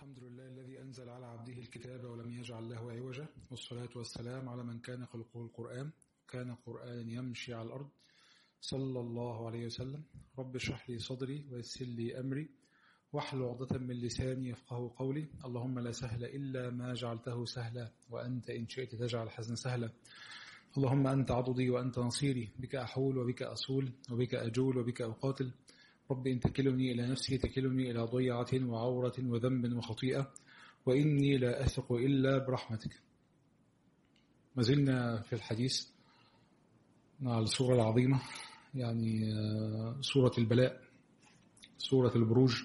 الحمد لله الذي أنزل على عبده الكتاب ولم يجعل له عوجا والصلاة والسلام على من كان خلقه القرآن كان قرآنا يمشي على الأرض صلى الله عليه وسلم رب اشرح لي صدري ويسر لي أمري واحلل عقدة من لساني يفقه قولي اللهم لا سهل إلا ما جعلته سهلا وأنت إن شئت تجعل الحزن سهلا اللهم أنت عضدي وأنت نصيري بك أحول وبك أصول وبك أجول وبك أقاتل رب إن تكلني إلى نفسي تكلني إلى ضيعة وعورة وذنب وخطيئة وإني لا أثق إلا برحمتك ما زلنا في الحديث مع السورة العظيمة يعني سورة البلاء سورة البروج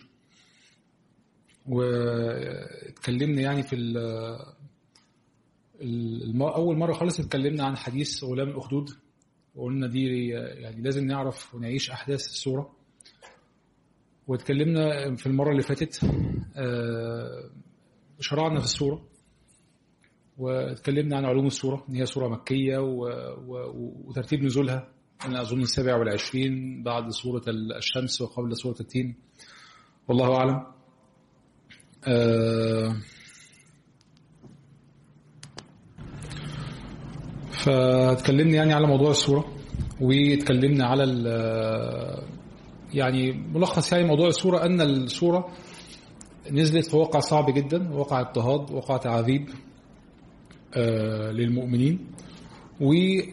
واتكلمنا يعني في أول مرة خالص اتكلمنا عن حديث غلام الأخدود وقلنا دي يعني لازم نعرف ونعيش أحداث السورة واتكلمنا في المرة اللي فاتت شرعنا في السورة واتكلمنا عن علوم السورة ان هي سورة مكية و... و... وترتيب نزولها أنا أظن السابع والعشرين بعد سورة الشمس وقبل سورة التين والله أعلم أه... فاتكلمنا يعني على موضوع السورة واتكلمنا على ال... يعني ملخص يعني موضوع السورة أن السورة نزلت في واقع صعب جدا واقع اضطهاد واقع تعذيب آه للمؤمنين و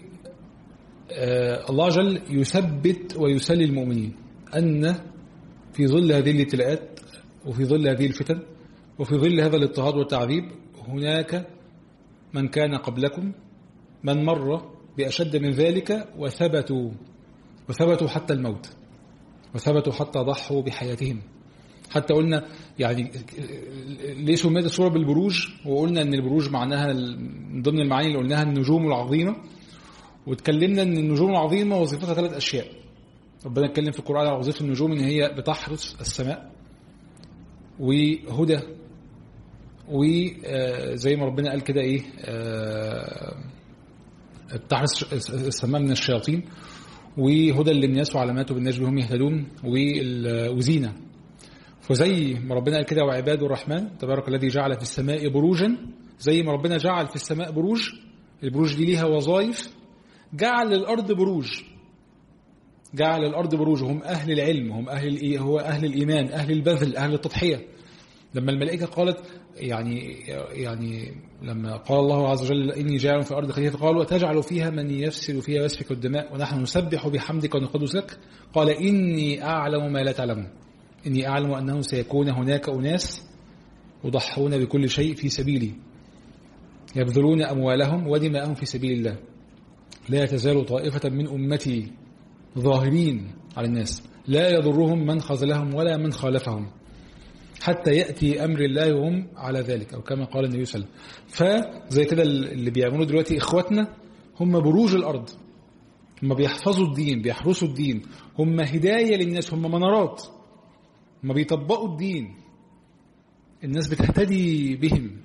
آه الله جل يثبت ويسلي المؤمنين أن في ظل هذه الابتلاءات وفي ظل هذه الفتن وفي ظل هذا الاضطهاد والتعذيب هناك من كان قبلكم من مر بأشد من ذلك وثبتوا وثبتوا حتى الموت وثبتوا حتى ضحوا بحياتهم حتى قلنا يعني ليه سميت الصورة بالبروج وقلنا ان البروج معناها من ضمن المعاني اللي قلناها النجوم العظيمة واتكلمنا ان النجوم العظيمة وظيفتها ثلاث اشياء ربنا اتكلم في القرآن على وظيفة النجوم ان هي بتحرس السماء وهدى وزي ما ربنا قال كده ايه بتحرس السماء من الشياطين وهدى للناس وعلامات بالنجم هم يهتدون وزينة فزي ما ربنا قال كده وعباد الرحمن تبارك الذي جعل في السماء بروجا زي ما ربنا جعل في السماء بروج البروج دي ليها وظائف جعل الأرض بروج جعل الأرض بروج هم أهل العلم هم أهل هو أهل الإيمان أهل البذل أهل التضحية لما الملائكة قالت يعني يعني لما قال الله عز وجل إني جاعل في الأرض خليفة قالوا تجعل فيها من يفسد فيها ويسفك الدماء ونحن نسبح بحمدك ونقدس لك قال إني أعلم ما لا تعلمون إني أعلم أنه سيكون هناك أناس يضحون بكل شيء في سبيلي يبذلون أموالهم ودماءهم في سبيل الله لا تزال طائفة من أمتي ظاهرين على الناس لا يضرهم من خذلهم ولا من خالفهم حتى يأتي أمر الله وهم على ذلك أو كما قال النبي صلى الله عليه وسلم فزي كده اللي بيعملوا دلوقتي إخواتنا هم بروج الأرض هم بيحفظوا الدين بيحرسوا الدين هم هداية للناس هم منارات هم بيطبقوا الدين الناس بتهتدي بهم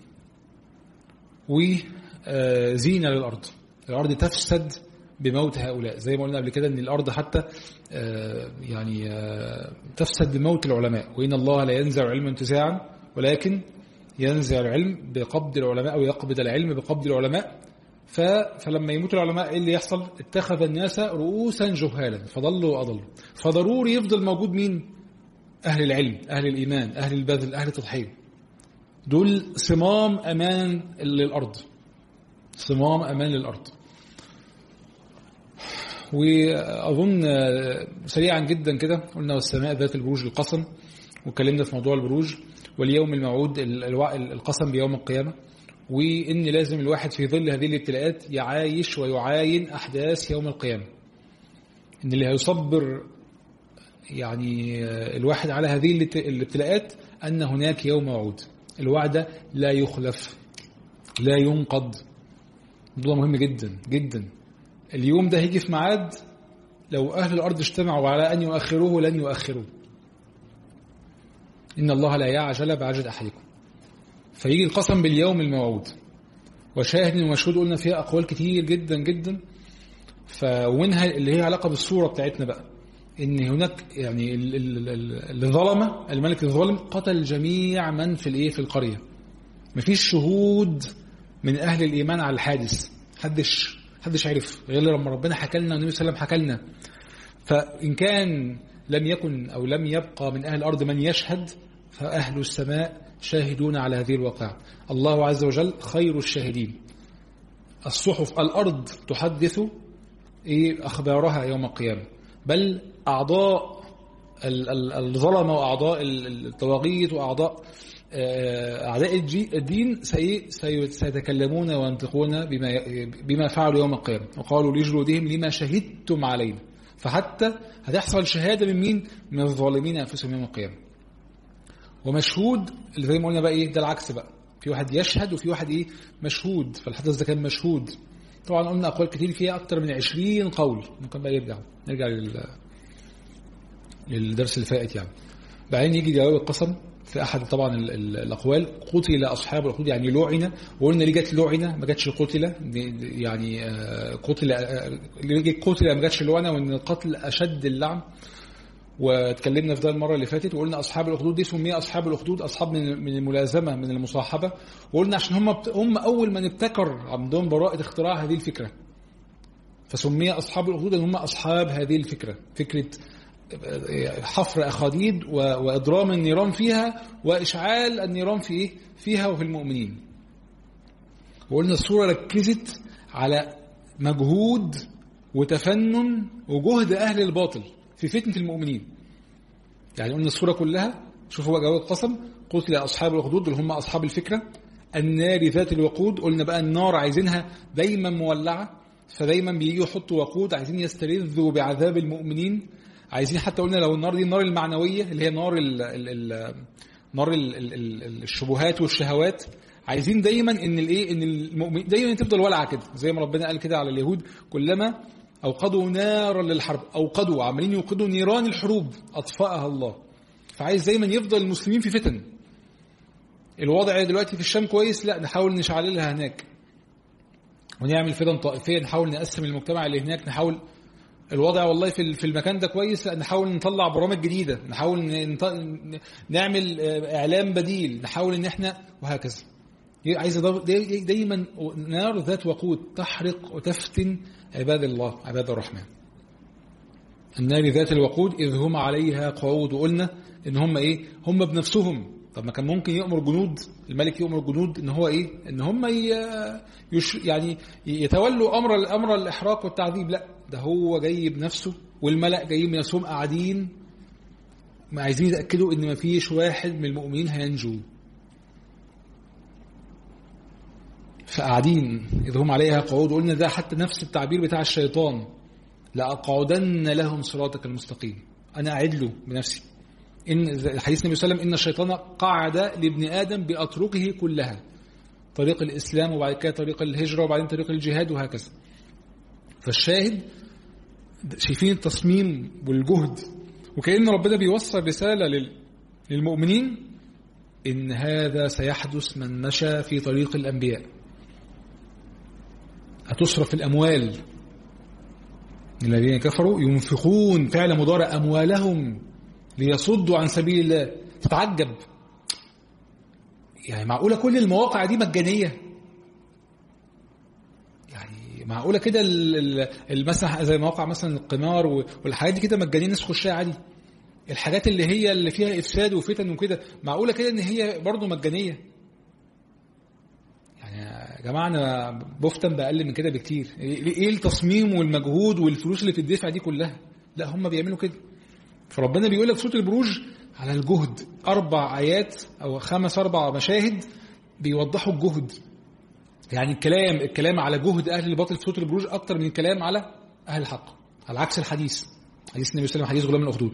وزينة للأرض الأرض تفسد بموت هؤلاء زي ما قلنا قبل كده ان الارض حتى يعني تفسد بموت العلماء وان الله لا ينزع العلم انتزاعا ولكن ينزع العلم بقبض العلماء او يقبض العلم بقبض العلماء فلما يموت العلماء ايه اللي يحصل اتخذ الناس رؤوسا جهالا فضلوا واضلوا فضروري يفضل موجود مين اهل العلم اهل الايمان اهل البذل اهل التضحيه دول صمام امان للارض صمام امان للارض وأظن سريعا جدا كده قلنا والسماء ذات البروج القسم واتكلمنا في موضوع البروج واليوم الموعود القسم بيوم القيامة وإن لازم الواحد في ظل هذه الابتلاءات يعايش ويعاين أحداث يوم القيامة إن اللي هيصبر يعني الواحد على هذه الابتلاءات أن هناك يوم موعود الوعد لا يخلف لا ينقض موضوع مهم جدا جدا اليوم ده هيجي في ميعاد لو أهل الأرض اجتمعوا على أن يؤخروه لن يؤخروه إن الله لا يعجل بعجل أحدكم فيجي القسم باليوم الموعود وشاهد ومشهود قلنا فيها أقوال كتير جدا جدا فومنها اللي هي علاقة بالصورة بتاعتنا بقى ان هناك يعني ال- ال- ال- الظلمه الملك الظالم قتل جميع من في الايه في القريه مفيش شهود من اهل الايمان على الحادث حدش حدش عرف غير لما ربنا حكى لنا والنبي صلى الله عليه وسلم حكى لنا فان كان لم يكن او لم يبقى من اهل الارض من يشهد فاهل السماء شاهدون على هذه الواقعه الله عز وجل خير الشاهدين الصحف الارض تحدث إيه أخبارها يوم القيامة بل أعضاء ال- ال- الظلمة وأعضاء ال- الطواغيت وأعضاء آه، أعداء الجي- الدين سي- سي- سيتكلمون وينطقون بما ي- بما فعلوا يوم القيامة وقالوا لجلودهم لما شهدتم علينا فحتى هتحصل شهادة من مين؟ من الظالمين أنفسهم يوم القيامة ومشهود اللي زي ما قلنا بقى إيه ده العكس بقى في واحد يشهد وفي واحد إيه مشهود فالحدث ده كان مشهود طبعا قلنا أقوال كتير فيها أكتر من 20 قول ممكن بقى يرجع نرجع لل... للدرس اللي فات يعني بعدين يجي جواب القسم في أحد طبعا ال- ال- الأقوال قتل أصحاب الأخدود يعني لعنة وقلنا ليه جت لعنة ما جاتش قتل دي- دي- يعني آه، قتل آه، ليه جت قتل ما جاتش لعنة وإن القتل أشد اللعن واتكلمنا في ده المره اللي فاتت وقلنا اصحاب الاخدود دي سمي اصحاب الاخدود اصحاب من من الملازمه من المصاحبه وقلنا عشان هم بت... هم اول من ابتكر عندهم براءه اختراع هذه الفكره فسمي اصحاب الاخدود ان هم اصحاب هذه الفكره فكره حفر اخاديد و... واضرام النيران فيها واشعال النيران في ايه فيها وفي المؤمنين وقلنا الصوره ركزت على مجهود وتفنن وجهد اهل الباطل في فتنه المؤمنين يعني قلنا الصورة كلها شوفوا بقى جواب القسم قتل أصحاب الأخدود اللي هم أصحاب الفكرة النار ذات الوقود قلنا بقى النار عايزينها دايما مولعة فدايما بييجوا يحطوا وقود عايزين يستلذوا بعذاب المؤمنين عايزين حتى قلنا لو النار دي النار المعنوية اللي هي نار ال ال ال نار ال ال ال الشبهات والشهوات عايزين دايما ان الايه ان المؤمن دايما تفضل ولعه كده زي ما ربنا قال كده على اليهود كلما اوقدوا نارا للحرب اوقدوا عمالين يوقدوا نيران الحروب اطفاها الله فعايز دايما يفضل المسلمين في فتن الوضع دلوقتي في الشام كويس لا نحاول نشعللها هناك ونعمل فتن طائفيه نحاول نقسم المجتمع اللي هناك نحاول الوضع والله في في المكان ده كويس لا نحاول نطلع برامج جديده نحاول نط- نعمل اعلام بديل نحاول ان احنا وهكذا عايز داي- دايما نار ذات وقود تحرق وتفتن عباد الله عباد الرحمن النار ذات الوقود إذ هم عليها قعود وقلنا إن هم إيه هم بنفسهم طب ما كان ممكن يأمر جنود الملك يأمر الجنود إن هو إيه إن هم ي... يش... يعني يتولوا أمر الأمر الإحراق والتعذيب لا ده هو جاي بنفسه والملأ جايين بنفسهم قاعدين ما عايزين يتأكدوا إن ما فيش واحد من المؤمنين هينجو فقاعدين إذ هم عليها قعود قلنا ده حتى نفس التعبير بتاع الشيطان لأقعدن لهم صراطك المستقيم أنا أعد له بنفسي إن حديث النبي صلى الله عليه وسلم إن الشيطان قعد لابن آدم بأطرقه كلها طريق الإسلام وبعد كده طريق الهجرة وبعدين طريق الجهاد وهكذا فالشاهد شايفين التصميم والجهد وكأن ربنا بيوصل رسالة لل- للمؤمنين إن هذا سيحدث من مشى في طريق الأنبياء هتصرف الأموال الذين كفروا ينفقون فعل مضارع أموالهم ليصدوا عن سبيل الله تتعجب يعني معقولة كل المواقع دي مجانية يعني معقولة كده ال- ال- ال- مثلا زي مواقع مثلا القمار و- والحاجات دي كده مجانية الناس تخشها عادي الحاجات اللي هي اللي فيها إفساد وفتن وكده معقولة كده إن هي برضه مجانية يعني يا جماعة أنا بفتن بأقل من كده بكتير إيه التصميم والمجهود والفلوس اللي بتدفع دي كلها لا هم بيعملوا كده فربنا بيقول لك في سورة البروج على الجهد أربع آيات أو خمس أربع مشاهد بيوضحوا الجهد يعني الكلام الكلام على جهد أهل الباطل في سورة البروج أكتر من الكلام على أهل الحق على عكس الحديث حديث النبي صلى الله عليه وسلم حديث غلام الأخدود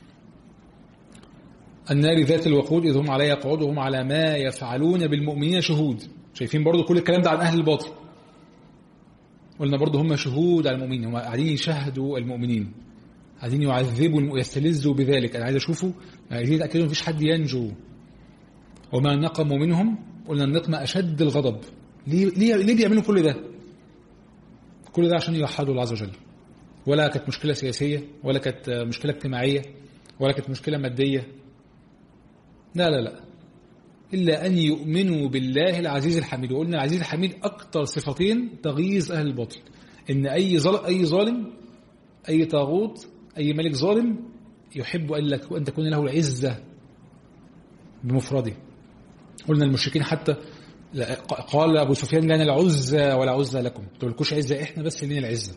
النار ذات الوقود إذ هم عليها قعود وهم على ما يفعلون بالمؤمنين شهود شايفين برضو كل الكلام ده عن أهل الباطل قلنا برضو هم شهود على المؤمنين هم قاعدين يشهدوا المؤمنين قاعدين يعذبوا ويستلذوا بذلك أنا عايز أشوفه عايزين يتأكدوا مفيش حد ينجو وما نقموا منهم قلنا النقمة أشد الغضب ليه, ليه, ليه بيعملوا كل ده كل ده عشان يوحدوا الله عز وجل ولا كانت مشكلة سياسية ولا كانت مشكلة اجتماعية ولا كانت مشكلة مادية لا لا لا إلا أن يؤمنوا بالله العزيز الحميد وقلنا العزيز الحميد أكثر صفتين تغيظ أهل الباطل إن أي ظالم أي ظالم أي طاغوت أي ملك ظالم يحب أن تكون له العزة بمفرده قلنا المشركين حتى قال أبو سفيان لنا العزة ولا عزة لكم تقولكوش عزة إحنا بس لنا العزة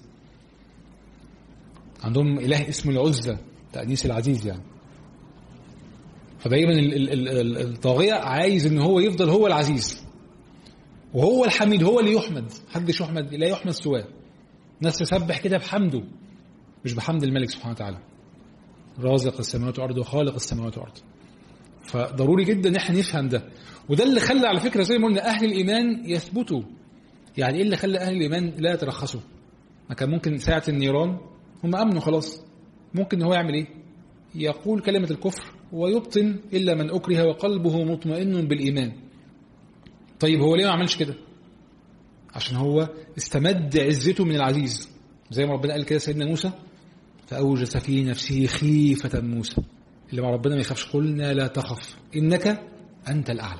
عندهم إله اسمه العزة تأنيس العزيز يعني فدايما الطاغية عايز ان هو يفضل هو العزيز وهو الحميد هو اللي يحمد حدش يحمد لا يحمد سواه ناس تسبح كده بحمده مش بحمد الملك سبحانه وتعالى رازق السماوات والارض وخالق السماوات والارض فضروري جدا ان احنا نفهم ده وده اللي خلى على فكره زي ما قلنا اهل الايمان يثبتوا يعني ايه اللي خلى اهل الايمان لا يترخصوا ما كان ممكن ساعه النيران هم امنوا خلاص ممكن هو يعمل ايه يقول كلمه الكفر ويبطن الا من اكره وقلبه مطمئن بالايمان طيب هو ليه ما عملش كده عشان هو استمد عزته من العزيز زي ما ربنا قال كده سيدنا موسى فأوجس في نفسه خيفة موسى اللي مع ربنا ما يخافش قلنا لا تخف إنك أنت الأعلى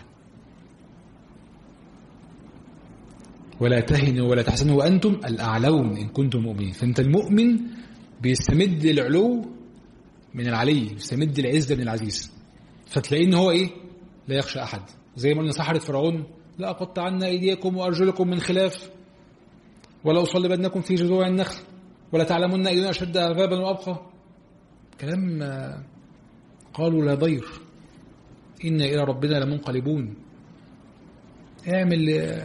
ولا تهنوا ولا تحزنوا وأنتم الأعلون إن كنتم مؤمنين فأنت المؤمن بيستمد العلو من العلي بيستمد العزة من العزيز فتلاقيه إن هو إيه لا يخشى أحد زي ما قلنا سحرة فرعون لا أقطع عنا أيديكم وأرجلكم من خلاف ولا أصلبنكم في جذوع النخل ولا تعلمن أيدينا أشد عذابا وأبقى كلام قالوا لا ضير إنا إلى ربنا لمنقلبون اعمل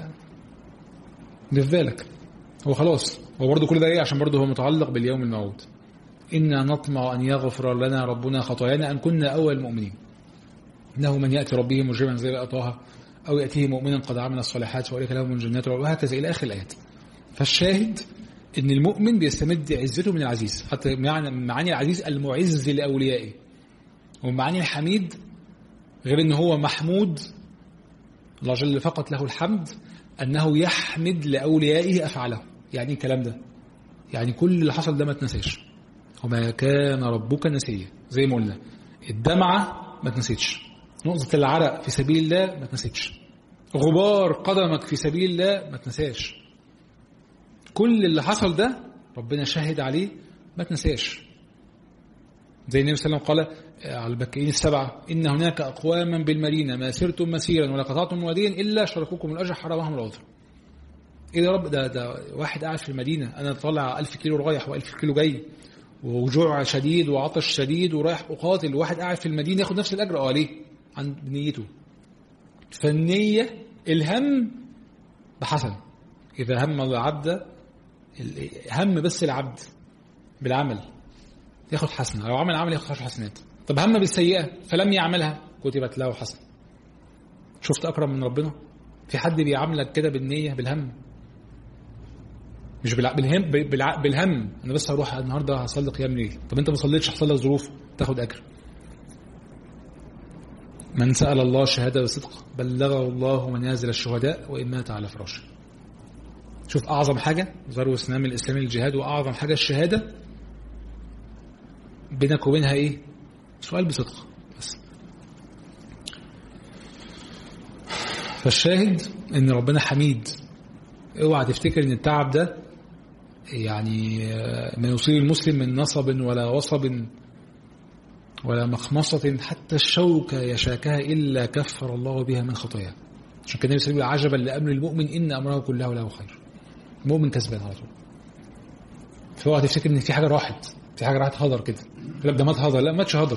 اللي في بالك هو خلاص هو برضه كل ده ايه عشان برضه هو متعلق باليوم الموعود إنا نطمع أن يغفر لنا ربنا خطايانا أن كنا أول المؤمنين إنه من يأتي ربه مجرما زي بقى طه أو يأتيه مؤمنا قد عمل الصالحات فأولئك لهم الجنات وهكذا إلى آخر الآيات فالشاهد ان المؤمن بيستمد عزته من العزيز حتى معنى معاني العزيز المعز لاوليائه ومعاني الحميد غير ان هو محمود الله جل فقط له الحمد انه يحمد لاوليائه افعاله يعني ايه الكلام ده يعني كل اللي حصل ده ما تنساش وما كان ربك نسيا زي ما قلنا الدمعه ما تنسيتش نقطه العرق في سبيل الله ما تنسيتش غبار قدمك في سبيل الله ما تنساش كل اللي حصل ده ربنا شاهد عليه ما تنساش زي النبي صلى الله عليه وسلم قال على البكائين السبعة إن هناك أقواما بالمدينة ما سرتم مسيرا ولا قطعتم واديا إلا شركوكم الأجر حرمهم العذر إيه يا رب ده ده واحد قاعد في المدينة أنا طالع ألف كيلو رايح وألف كيلو جاي وجوع شديد وعطش شديد ورايح أقاتل وواحد قاعد في المدينة ياخد نفس الأجر أه ليه؟ عن نيته فالنية الهم بحسن إذا هم العبد هم بس العبد بالعمل ياخد حسنة لو عمل عمل ياخد حسنات طب هم بالسيئة فلم يعملها كتبت له حسنة شفت أكرم من ربنا في حد بيعاملك كده بالنية بالهم مش بالع... بالهم بالع... بالهم انا بس هروح النهارده هصلي قيام ليل طب انت ما صليتش حصل لك ظروف تاخد اجر من سأل الله الشهادة بصدق بلغه الله منازل الشهداء وإن مات على فراشه شوف أعظم حاجة ذروة سنام الإسلام الجهاد وأعظم حاجة الشهادة بينك وبينها إيه سؤال بصدق بس فالشاهد إن ربنا حميد اوعى تفتكر إن التعب ده يعني ما يصيب المسلم من نصب ولا وصب ولا مخمصة حتى الشوكة يشاكها إلا كفر الله بها من خطاياه عشان كده النبي صلى عجبا لأمر المؤمن إن أمره كله له خير المؤمن كسبان على طول فاوعى تفتكر ان في حاجه راحت في حاجه راحت هدر كده لا ده مات هدر لا ماتش هدر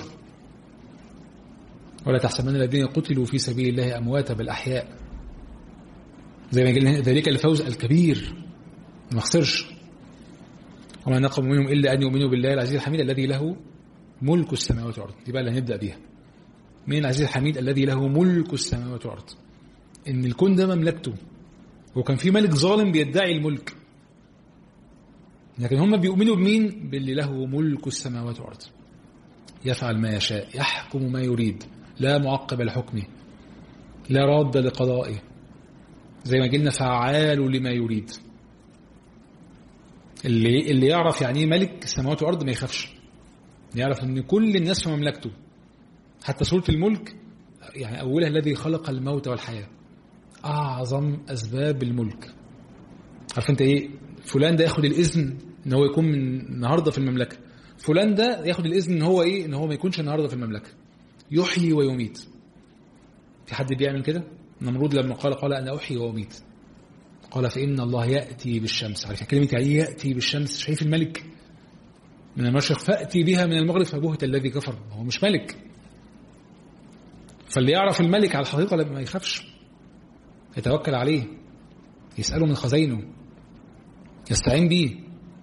ولا تحسبن الذين قتلوا في سبيل الله امواتا بل احياء زي ما قلنا ذلك الفوز الكبير ما خسرش وما نقم منهم الا ان يؤمنوا بالله العزيز الحميد الذي له ملك السماوات والارض دي بقى اللي هنبدا بيها مين العزيز الحميد الذي له ملك السماوات والارض ان الكون ده مملكته وكان في ملك ظالم بيدعي الملك لكن هم بيؤمنوا بمين باللي له ملك السماوات والارض يفعل ما يشاء يحكم ما يريد لا معقب لحكمه لا راد لقضائه زي ما قلنا فعال لما يريد اللي اللي يعرف يعني ايه ملك السماوات والارض ما يخافش يعرف ان كل الناس في مملكته حتى سوره الملك يعني اولها الذي خلق الموت والحياه اعظم اسباب الملك عارف انت ايه فلان ده ياخد الاذن ان هو يكون من النهارده في المملكه فلان ده ياخد الاذن ان هو ايه ان هو ما يكونش النهارده في المملكه يحيي ويميت في حد بيعمل كده نمرود لما قال قال انا احيي واميت قال فان الله ياتي بالشمس عارف كلمه يعني إيه ياتي بالشمس شايف الملك من المشرق فاتي بها من المغرب فبهت الذي كفر هو مش ملك فاللي يعرف الملك على الحقيقه ما يخافش يتوكل عليه يساله من خزينه يستعين به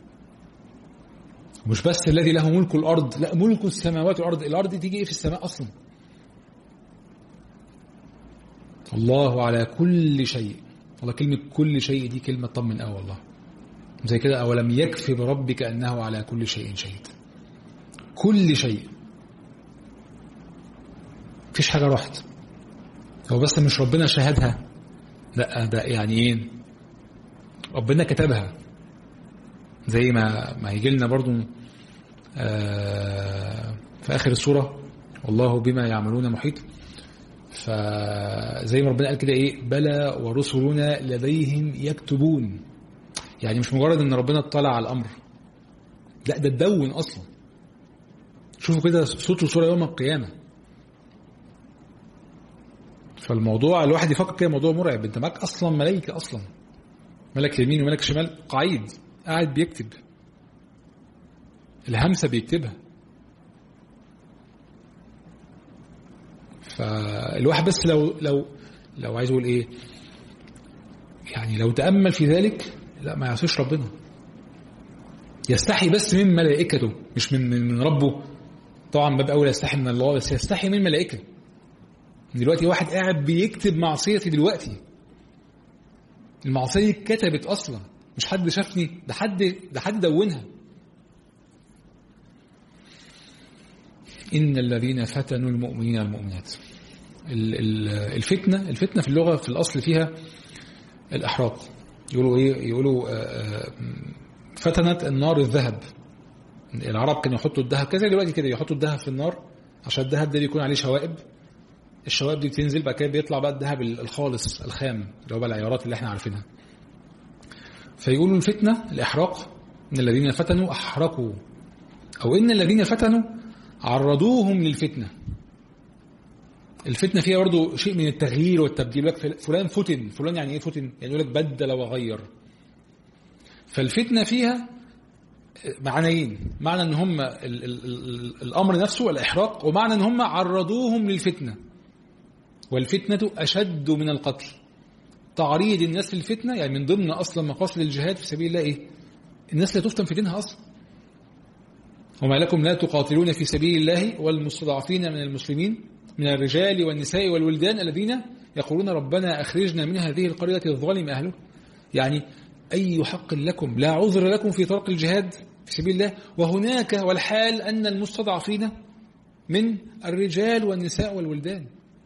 مش بس الذي له ملك الارض لا ملك السماوات والارض الارض تيجي ايه في السماء اصلا الله على كل شيء والله كلمة كل شيء دي كلمة طمن اه والله زي كده أولم يكفي بربك أنه على كل شيء شهيد كل شيء مفيش حاجة رحت هو بس مش ربنا شهدها لا ده يعني ايه ربنا كتبها زي ما ما هيجي لنا برضو آه في آخر السورة والله بما يعملون محيط فزي ما ربنا قال كده ايه بلى ورسلنا لديهم يكتبون يعني مش مجرد ان ربنا اطلع على الامر لا ده اتدون اصلا شوفوا كده صوت وصوره يوم القيامه فالموضوع الواحد يفكر كده موضوع مرعب انت معاك اصلا ملائكه اصلا ملك يمين وملك شمال قعيد قاعد بيكتب الهمسه بيكتبها فالواحد بس لو لو لو عايز اقول ايه يعني لو تامل في ذلك لا ما يعصيش ربنا يستحي بس من ملائكته مش من من ربه طبعا باب اول يستحي من الله بس يستحي من الملائكه دلوقتي واحد قاعد بيكتب معصيتي دلوقتي المعصيه اتكتبت اصلا مش حد شافني ده حد ده حد دونها إن الذين فتنوا المؤمنين والمؤمنات الفتنة الفتنة في اللغة في الأصل فيها الإحراق يقولوا إيه يقولوا فتنت النار الذهب العرب كانوا يحطوا الذهب كذا دلوقتي كده يحطوا الذهب في النار عشان الذهب ده بيكون عليه شوائب الشوائب دي بتنزل بعد كده بيطلع بقى الذهب الخالص الخام اللي هو بقى العيارات اللي احنا عارفينها فيقولوا الفتنة الإحراق إن الذين فتنوا أحرقوا أو إن الذين فتنوا عرضوهم للفتنة الفتنة فيها برضه شيء من التغيير والتبديل لك فلان فتن فلان يعني ايه فتن يعني يقول لك بدل وغير فالفتنة فيها معنيين معنى ان هم ال ال ال الامر نفسه الاحراق ومعنى ان هم عرضوهم للفتنة والفتنة اشد من القتل تعريض الناس للفتنة يعني من ضمن اصلا مقاصد الجهاد في سبيل الله ايه الناس لا تفتن في دينها اصلا وما لكم لا تقاتلون في سبيل الله والمستضعفين من المسلمين من الرجال والنساء والولدان الذين يقولون ربنا أخرجنا من هذه القرية الظالم أهله يعني أي حق لكم لا عذر لكم في طرق الجهاد في سبيل الله وهناك والحال أن المستضعفين من الرجال والنساء والولدان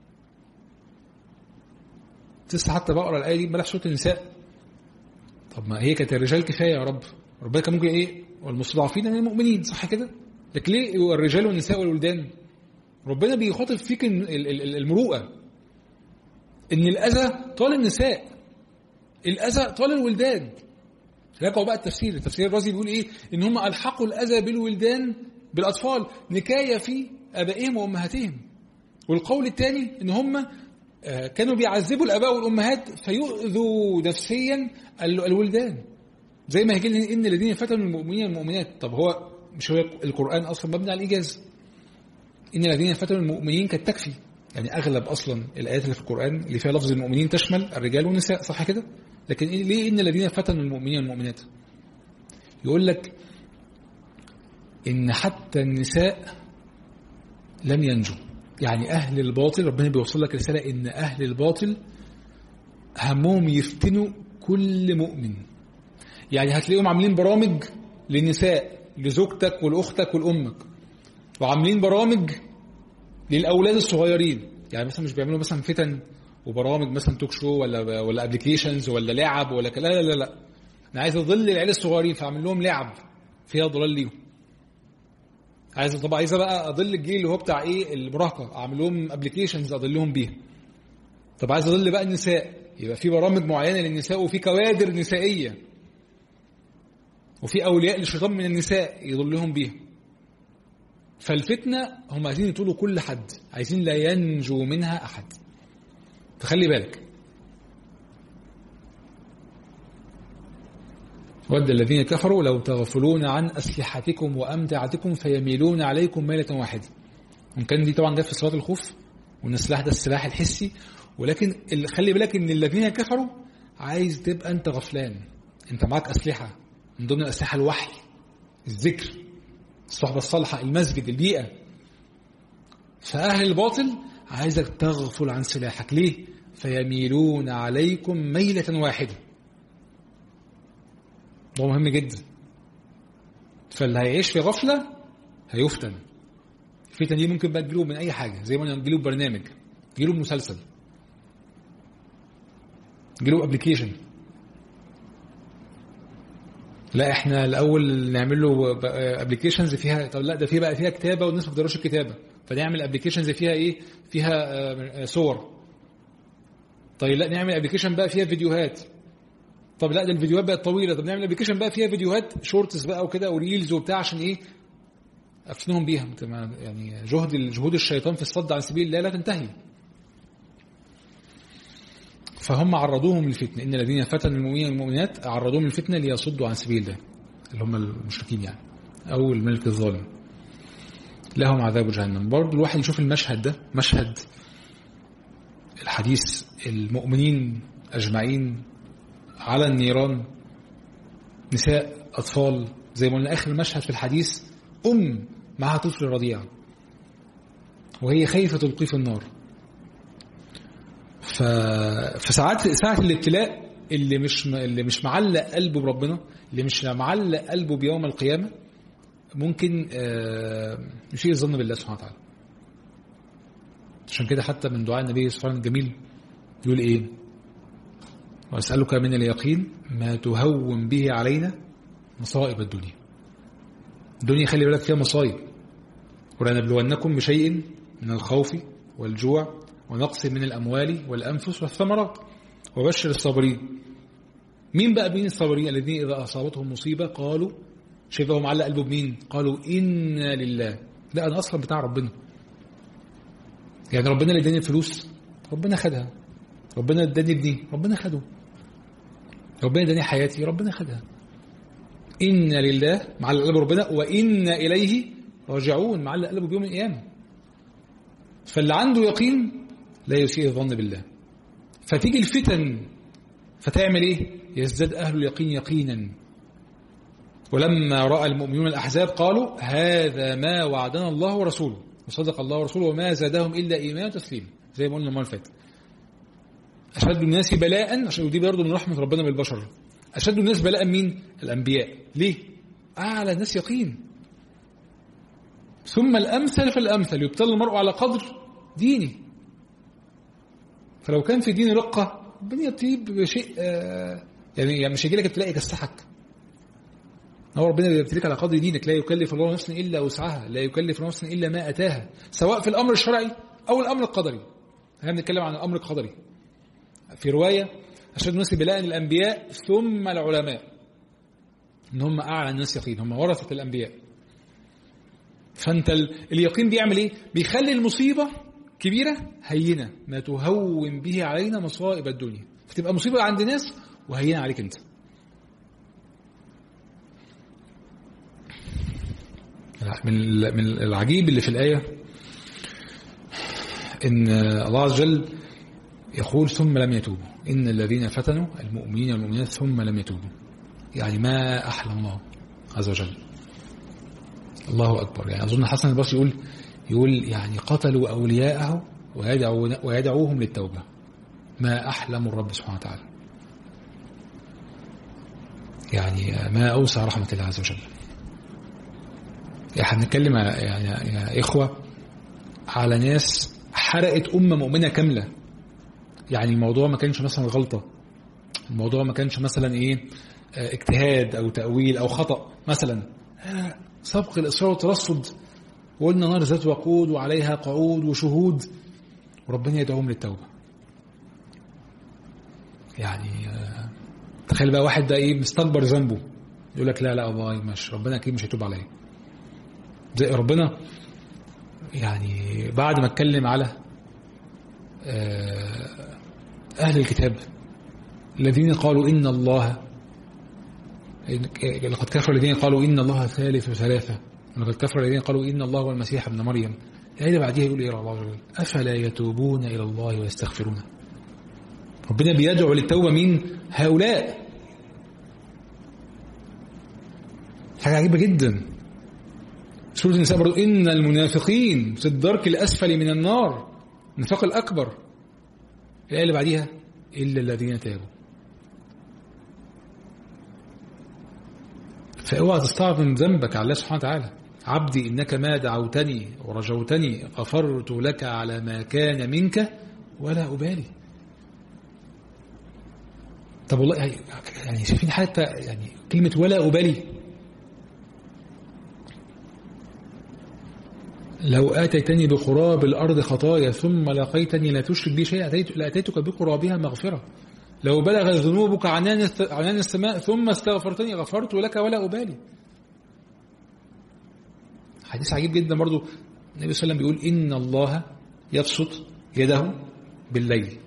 تسعة حتى بقرا الآية دي بلاش صوت النساء طب ما هي كانت الرجال كفاية يا رب ربنا كان ممكن إيه والمستضعفين من المؤمنين صح كده لكن ليه الرجال والنساء والولدان ربنا بيخاطب فيك المروءة ان الأذى طال النساء الأذى طال الولدان راجعوا بقى التفسير التفسير الرازي بيقول ايه ان هم الحقوا الأذى بالولدان بالأطفال نكاية في آبائهم وأمهاتهم والقول الثاني ان هم كانوا بيعذبوا الآباء والأمهات فيؤذوا نفسيا الولدان زي ما هيجي لنا ان الذين فتنوا المؤمنين والمؤمنات طب هو مش هو القرآن أصلا مبني على الإيجاز إن الذين فتنوا المؤمنين كانت تكفي يعني أغلب أصلا الآيات اللي في القرآن اللي فيها لفظ المؤمنين تشمل الرجال والنساء صح كده لكن ليه إن الذين فتنوا المؤمنين والمؤمنات يقول لك إن حتى النساء لم ينجوا يعني أهل الباطل ربنا بيوصل لك رسالة إن أهل الباطل همهم يفتنوا كل مؤمن يعني هتلاقيهم عاملين برامج للنساء لزوجتك ولأختك ولأمك وعاملين برامج للأولاد الصغيرين يعني مثلا مش بيعملوا مثلا فتن وبرامج مثلا توك شو ولا ولا ابلكيشنز ولا لعب ولا لا لا لا لا انا عايز اضل العيال الصغيرين فاعمل لهم لعب فيها ضلال ليهم عايز طب عايز بقى اضل الجيل اللي هو بتاع ايه المراهقه اعمل لهم ابلكيشنز اضلهم بيها طب عايز اضل بقى النساء يبقى في برامج معينه للنساء وفي كوادر نسائيه وفي اولياء للشيطان من النساء يضلهم بيها فالفتنه هم عايزين يطولوا كل حد عايزين لا ينجو منها احد فخلي بالك ود الذين كفروا لو تغفلون عن أسلحتكم وأمتعتكم فيميلون عليكم ميلة واحدة وإن كان دي طبعا جت في صلاة الخوف وإن السلاح ده السلاح الحسي ولكن اللي خلي بالك إن الذين كفروا عايز تبقى أنت غفلان أنت معاك أسلحة من ضمن الأسلحة الوحي الذكر الصحبة الصالحة المسجد البيئة فأهل الباطل عايزك تغفل عن سلاحك ليه؟ فيميلون عليكم ميلة واحدة ده مهم جدا فاللي هيعيش في غفلة هيفتن الفتن دي ممكن بقى تجيله من أي حاجة زي ما تجيله برنامج تجيله مسلسل تجيله ابلكيشن لا احنا الاول نعمل له ابلكيشنز فيها طب لا ده في بقى فيها كتابه والناس ما بتقراش الكتابه فنعمل ابلكيشنز فيها ايه فيها صور طيب لا نعمل ابلكيشن بقى فيها فيديوهات طب لا ده الفيديوهات بقت طويله طب نعمل ابلكيشن بقى فيها فيديوهات شورتس بقى وكده وريلز وبتاع عشان ايه افتنهم بيها يعني جهد جهود الشيطان في الصد عن سبيل الله لا تنتهي فهم عرضوهم للفتنه ان الذين فتنوا المؤمنين والمؤمنات عرضوهم للفتنه ليصدوا عن سبيل الله اللي هم المشركين يعني او الملك الظالم لهم عذاب جهنم برضه الواحد يشوف المشهد ده مشهد الحديث المؤمنين اجمعين على النيران نساء أطفال زي ما قلنا آخر مشهد في الحديث أم معها طفل رضيع وهي خايفة تلقيه في النار ف... فساعات ساعة الابتلاء اللي مش اللي مش معلق قلبه بربنا اللي مش معلق قلبه بيوم القيامة ممكن يشيء الظن بالله سبحانه وتعالى عشان كده حتى من دعاء النبي صلى الله عليه وسلم الجميل يقول ايه وأسألك من اليقين ما تهون به علينا مصائب الدنيا الدنيا خلي بالك فيها مصايب ولنبلونكم بشيء من الخوف والجوع ونقص من الأموال والأنفس والثمرات وبشر الصابرين مين بقى مين الصابرين الذين إذا أصابتهم مصيبة قالوا شايفهم معلق قلبه بمين قالوا إنا لله لا أنا أصلا بتاع ربنا يعني ربنا اللي اداني الفلوس ربنا خدها ربنا اداني ابني ربنا خده ربنا اداني حياتي ربنا خدها إن لله مع قلب ربنا وإن إليه راجعون مع قلبه بيوم القيامة فاللي عنده يقين لا يسيء الظن بالله فتيجي الفتن فتعمل ايه يزداد أهل اليقين يقينا ولما رأى المؤمنون الأحزاب قالوا هذا ما وعدنا الله ورسوله وصدق الله ورسوله وما زادهم إلا إيمان وتسليم زي ما قلنا المره اللي فاتت أشد الناس بلاء عشان ودي برضه من رحمة ربنا بالبشر أشد الناس بلاء مين؟ الأنبياء ليه؟ أعلى الناس يقين ثم الأمثل فالأمثل يبتلى المرء على قدر دينه فلو كان في دين رقة ربنا يبتليه بشيء آه يعني مش هيجي لك ابتلاء يكسحك هو ربنا بيبتليك على قدر دينك لا يكلف الله نفسا الا وسعها لا يكلف نفسا الا ما اتاها سواء في الامر الشرعي او الامر القدري احنا بنتكلم عن الامر القدري في روايه اشد الناس بلاء الانبياء ثم العلماء ان هم اعلى الناس يقين هم ورثه الانبياء فانت اليقين بيعمل ايه بيخلي المصيبه كبيره هينه ما تهون به علينا مصائب الدنيا فتبقى مصيبه عند ناس وهينه عليك انت من من العجيب اللي في الآية إن الله عز وجل يقول ثم لم يتوبوا إن الذين فتنوا المؤمنين والمؤمنات ثم لم يتوبوا يعني ما أحلى الله عز وجل الله أكبر يعني أظن حسن البصري يقول يقول يعني قتلوا أولياءه ويدعو ويدعوهم للتوبة ما أحلم الرب سبحانه وتعالى يعني ما أوسع رحمة الله عز وجل احنا بنتكلم يعني يا إخوة على ناس حرقت أمة مؤمنة كاملة يعني الموضوع ما كانش مثلا غلطة الموضوع ما كانش مثلا إيه اجتهاد أو تأويل أو خطأ مثلا سبق الإصرار والترصد وقلنا نار ذات وقود وعليها قعود وشهود وربنا يدعوهم للتوبة يعني تخيل بقى واحد ده ايه مستكبر ذنبه يقول لك لا لا والله مش ربنا اكيد مش هيتوب عليا زي ربنا يعني بعد ما اتكلم على اهل الكتاب الذين قالوا ان الله لقد كفر الذين قالوا ان الله ثالث ثلاثه لقد كفر الذين قالوا ان الله هو المسيح ابن مريم الآية بعديها يقول إيه الله جل أفلا يتوبون إلى الله ويستغفرونه ربنا بيدعو للتوبة من هؤلاء حاجة عجيبة جدا سورة النساء برضو إن المنافقين في الدرك الأسفل من النار النفاق الأكبر الآية اللي بعديها إلا الذين تابوا فاوعى تستعظم ذنبك على الله سبحانه وتعالى عبدي إنك ما دعوتني ورجوتني غفرت لك على ما كان منك ولا أبالي طب والله يعني شايفين حتى يعني كلمة ولا أبالي لو آتيتني بقراب الأرض خطايا ثم لقيتني لا تشرك بي شيئا لأتيتك بقرابها مغفرة لو بلغ ذنوبك عنان السماء ثم استغفرتني غفرت لك ولا أبالي حديث عجيب جدا برضو النبي صلى الله عليه وسلم بيقول إن الله يبسط يده بالليل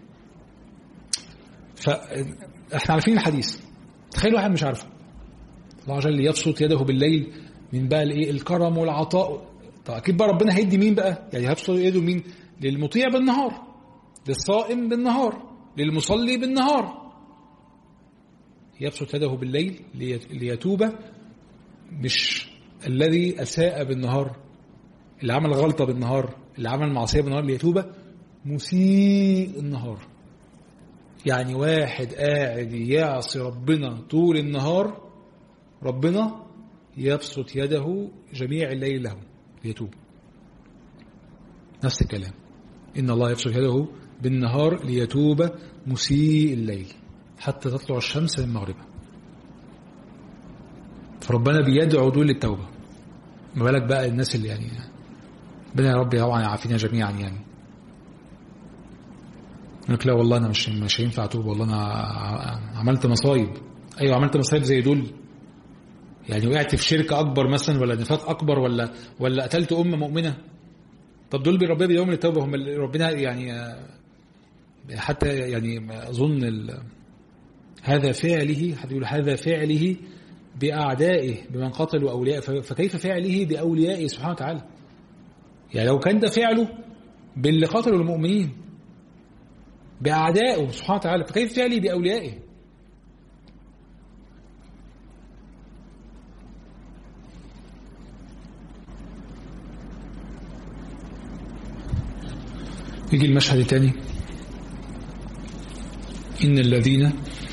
فاحنا عارفين الحديث تخيل واحد مش عارفه الله عز وجل يبسط يده بالليل من بقى الايه الكرم والعطاء طب اكيد بقى ربنا هيدي مين بقى يعني هيبسط يده مين للمطيع بالنهار للصائم بالنهار للمصلي بالنهار يبسط يده بالليل ليتوب مش الذي أساء بالنهار اللي عمل غلطة بالنهار اللي عمل معصية بالنهار ليتوب مسيء النهار يعني واحد قاعد يعصي ربنا طول النهار ربنا يبسط يده جميع الليل له ليتوب نفس الكلام إن الله يبسط يده بالنهار ليتوب مسيء الليل حتى تطلع الشمس من مغربها فربنا بيدعو دول للتوبة ما بالك بقى الناس اللي يعني ربنا يا رب طبعا يعافينا جميعا يعني يقول لك لا والله انا مش مش هينفع اتوب والله انا عملت مصايب ايوه عملت مصايب زي دول يعني وقعت في شركه اكبر مثلا ولا نفاق اكبر ولا ولا قتلت امه مؤمنه طب دول ربنا بيدعوهم للتوبه هم ربنا يعني حتى يعني اظن هذا فعله حد يقول هذا فعله بأعدائه بمن قتلوا أولياء فكيف فعله بأوليائه سبحانه وتعالى يعني لو كان ده فعله باللي قتلوا المؤمنين بأعدائه سبحانه وتعالى فكيف فعله بأوليائه يجي المشهد الثاني إن الذين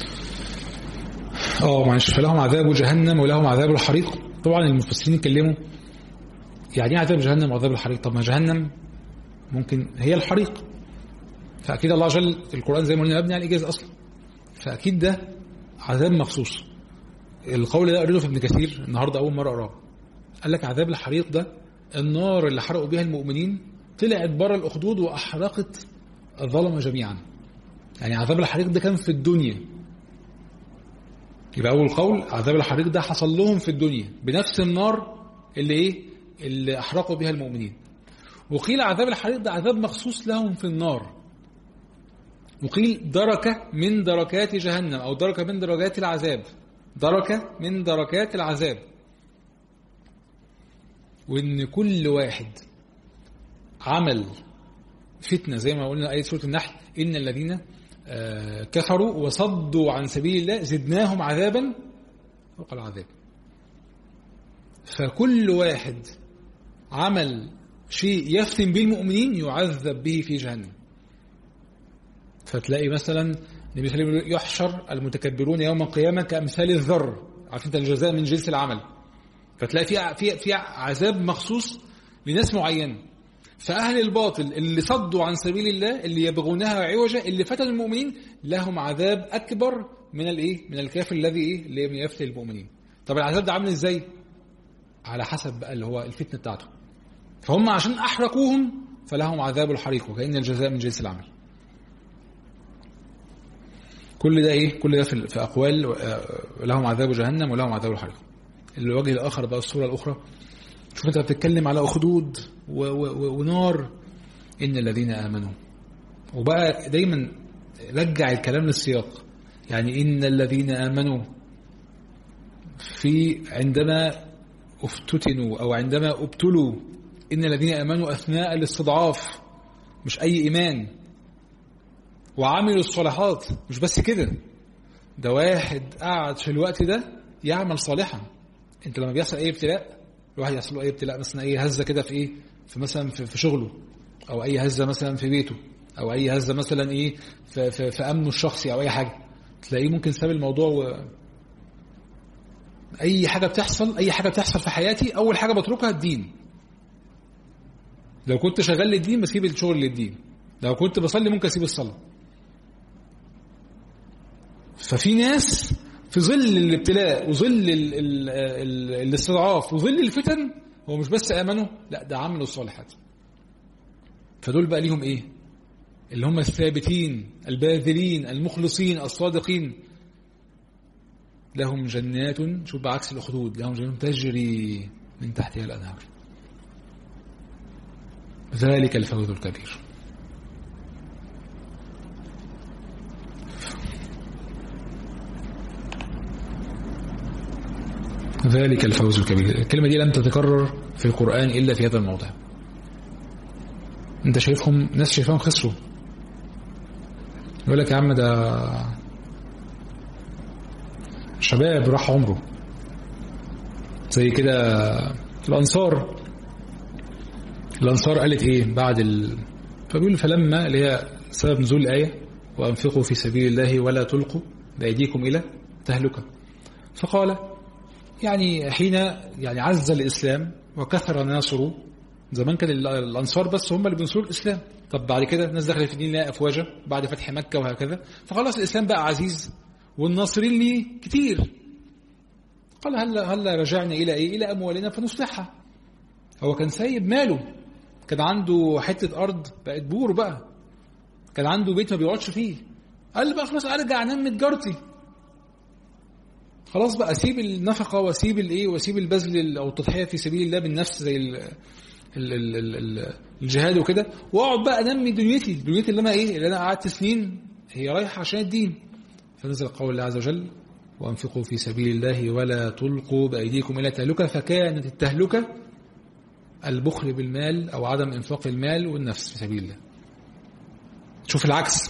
اه معلش فلهم عذاب جهنم ولهم عذاب الحريق طبعا المفسرين اتكلموا يعني ايه عذاب جهنم وعذاب الحريق طب ما جهنم ممكن هي الحريق فاكيد الله عز وجل في القران زي ما قلنا مبني على الاجاز اصلا فاكيد ده عذاب مخصوص القول ده قريته في ابن كثير النهارده اول مره اقراه قال لك عذاب الحريق ده النار اللي حرقوا بها المؤمنين طلعت بره الاخدود واحرقت الظلمه جميعا يعني عذاب الحريق ده كان في الدنيا يبقى أول قول عذاب الحريق ده حصل لهم في الدنيا بنفس النار اللي إيه اللي أحرقوا بها المؤمنين وقيل عذاب الحريق ده عذاب مخصوص لهم في النار وقيل دركة من دركات جهنم أو دركة من درجات العذاب دركة من دركات العذاب وإن كل واحد عمل فتنة زي ما قلنا آية سورة النحل إن الذين كفروا وصدوا عن سبيل الله زدناهم عذابا فوق العذاب فكل واحد عمل شيء يفتن به المؤمنين يعذب به في جهنم فتلاقي مثلا النبي صلى الله عليه وسلم يحشر المتكبرون يوم القيامة كأمثال الذر عارف انت الجزاء من جنس العمل فتلاقي في في في عذاب مخصوص لناس معينه فأهل الباطل اللي صدوا عن سبيل الله اللي يبغونها عوجا اللي فتنوا المؤمنين لهم عذاب أكبر من الايه من الكافر الذي ايه اللي لم يفتي المؤمنين طب العذاب ده عامل ازاي على حسب بقى اللي هو الفتنه بتاعته فهم عشان احرقوهم فلهم عذاب الحريق وكأن الجزاء من جنس العمل كل ده ايه كل ده في في اقوال آه، لهم عذاب جهنم ولهم عذاب الحريق الوجه الاخر بقى الصوره الاخرى شوف انت بتتكلم على اخدود و- و- و- ونار ان الذين امنوا وبقى دايما رجع الكلام للسياق يعني ان الذين امنوا في عندما افتتنوا او عندما ابتلوا ان الذين امنوا اثناء الاستضعاف مش اي ايمان وعملوا الصالحات مش بس كده ده واحد قعد في الوقت ده يعمل صالحا انت لما بيحصل اي ابتلاء الواحد يحصل له اي ابتلاء مثلا اي هزه كده في ايه في مثلا في, في شغله او اي هزه مثلا في بيته او اي هزه مثلا ايه في, في, في امنه الشخصي او اي حاجه تلاقيه ممكن ساب الموضوع و... اي حاجه بتحصل اي حاجه بتحصل في حياتي اول حاجه بتركها الدين لو كنت شغال للدين بسيب الشغل للدين لو كنت بصلي ممكن اسيب الصلاه ففي ناس في ظل الابتلاء وظل ال ال ال الاستضعاف وظل الفتن هو مش بس امنوا لا ده عملوا الصالحات فدول بقى ليهم ايه اللي هم الثابتين الباذلين المخلصين الصادقين لهم جنات شوف بعكس الاخدود لهم جنات تجري من تحتها الانهار ذلك الفوز الكبير ذلك الفوز الكبير الكلمة دي لم تتكرر في القرآن إلا في هذا الموضع انت شايفهم ناس شايفهم خسروا يقول لك يا عم ده شباب راح عمره زي كده الأنصار الأنصار قالت إيه بعد ال... فبيقول فلما اللي هي سبب نزول الآية وأنفقوا في سبيل الله ولا تلقوا بأيديكم إلى تهلكة فقال يعني حين يعني عز الإسلام وكثر ناصره زمان كان الأنصار بس هم اللي بينصروا الإسلام طب بعد كده الناس دخلت في الدين لها أفواجا بعد فتح مكة وهكذا فخلاص الإسلام بقى عزيز والناصرين ليه كتير قال هل هل رجعنا إلى إيه إلى أموالنا فنصلحها هو كان سايب ماله كان عنده حتة أرض بقت بور بقى كان عنده بيت ما بيقعدش فيه قال بقى خلاص أرجع أنام من تجارتي خلاص بقى اسيب النفقه واسيب الايه واسيب البذل او التضحيه في سبيل الله بالنفس زي ال ال ال ال ال الجهاد وكده واقعد بقى انمي دنيتي دنيتي اللي انا ايه اللي انا قعدت سنين هي رايحه عشان الدين فنزل قول الله عز وجل وانفقوا في سبيل الله ولا تلقوا بايديكم الى التهلكه فكانت التهلكه البخل بالمال او عدم انفاق المال والنفس في سبيل الله شوف العكس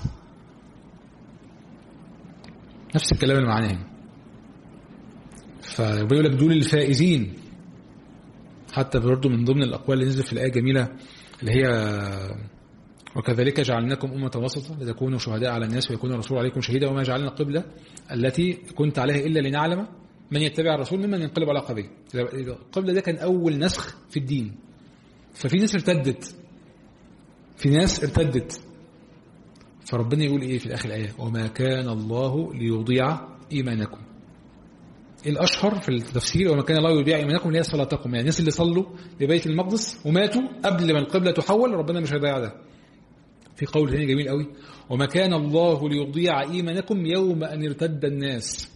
نفس الكلام اللي معناه هنا فبيقول لك دول الفائزين حتى برضه من ضمن الأقوال اللي نزلت في الآية جميلة اللي هي وكذلك جعلناكم أمة وسطا لتكونوا شهداء على الناس ويكون الرسول عليكم شهيدا وما جعلنا القبلة التي كنت عليها إلا لنعلم من يتبع الرسول ممن ينقلب على عقبيه القبلة ده كان أول نسخ في الدين ففي ناس ارتدت في ناس ارتدت فربنا يقول إيه في الآخر الآية وما كان الله ليضيع إيمانكم الأشهر في التفسير وما كان الله يضيع إيمانكم اللي هي صلاتكم يعني الناس اللي صلوا لبيت المقدس وماتوا قبل ما القبلة تحول ربنا مش هيضيع ده في قول ثاني جميل قوي وما كان الله ليضيع إيمانكم يوم أن ارتد الناس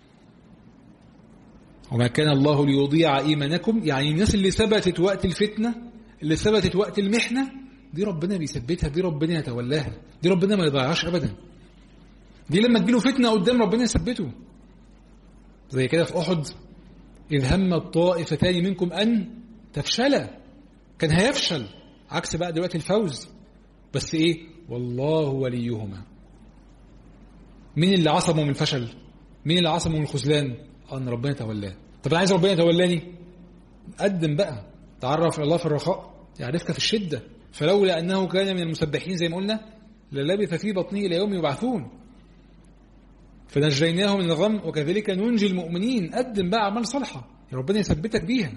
وما كان الله ليضيع إيمانكم يعني الناس اللي ثبتت وقت الفتنة اللي ثبتت وقت المحنة دي ربنا بيثبتها دي ربنا يتولاها دي ربنا ما يضيعهاش أبدا دي لما تجيله فتنة قدام ربنا يثبته زي كده في أحد إذ هم الطائفتان منكم أن تفشلا كان هيفشل عكس بقى دلوقتي الفوز بس إيه والله وليهما مين اللي عصمه من الفشل مين اللي عصمه من الخذلان أن ربنا تولاه طب أنا عايز ربنا يتولاني قدم بقى تعرف الله في الرخاء يعرفك في الشدة فلولا أنه كان من المسبحين زي ما قلنا للبث في بطنه إلى يوم يبعثون فنجيناه من الغم وكذلك ننجي المؤمنين قدم بقى أعمال صالحة ربنا يثبتك بيها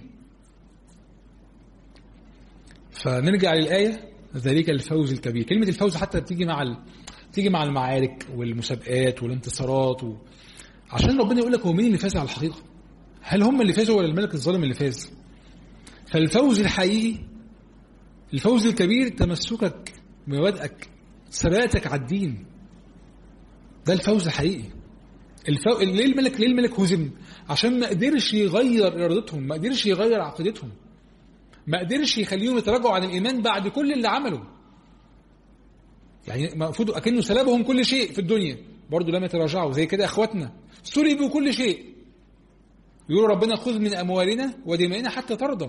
فنرجع للآية ذلك الفوز الكبير كلمة الفوز حتى بتيجي مع تيجي مع المعارك والمسابقات والانتصارات و... عشان ربنا يقول لك هو مين اللي فاز على الحقيقه هل هم اللي فازوا ولا الملك الظالم اللي فاز فالفوز الحقيقي الفوز الكبير تمسكك بمبادئك ثباتك على الدين ده الفوز الحقيقي الفو... ليه الملك ليه الملك هزم عشان ما قدرش يغير ارادتهم ما قدرش يغير عقيدتهم ما قدرش يخليهم يتراجعوا عن الايمان بعد كل اللي عمله يعني المفروض اكنه سلبهم كل شيء في الدنيا برضه لم يتراجعوا زي كده اخواتنا سلبوا كل شيء يقولوا ربنا خذ من اموالنا ودمائنا حتى ترضى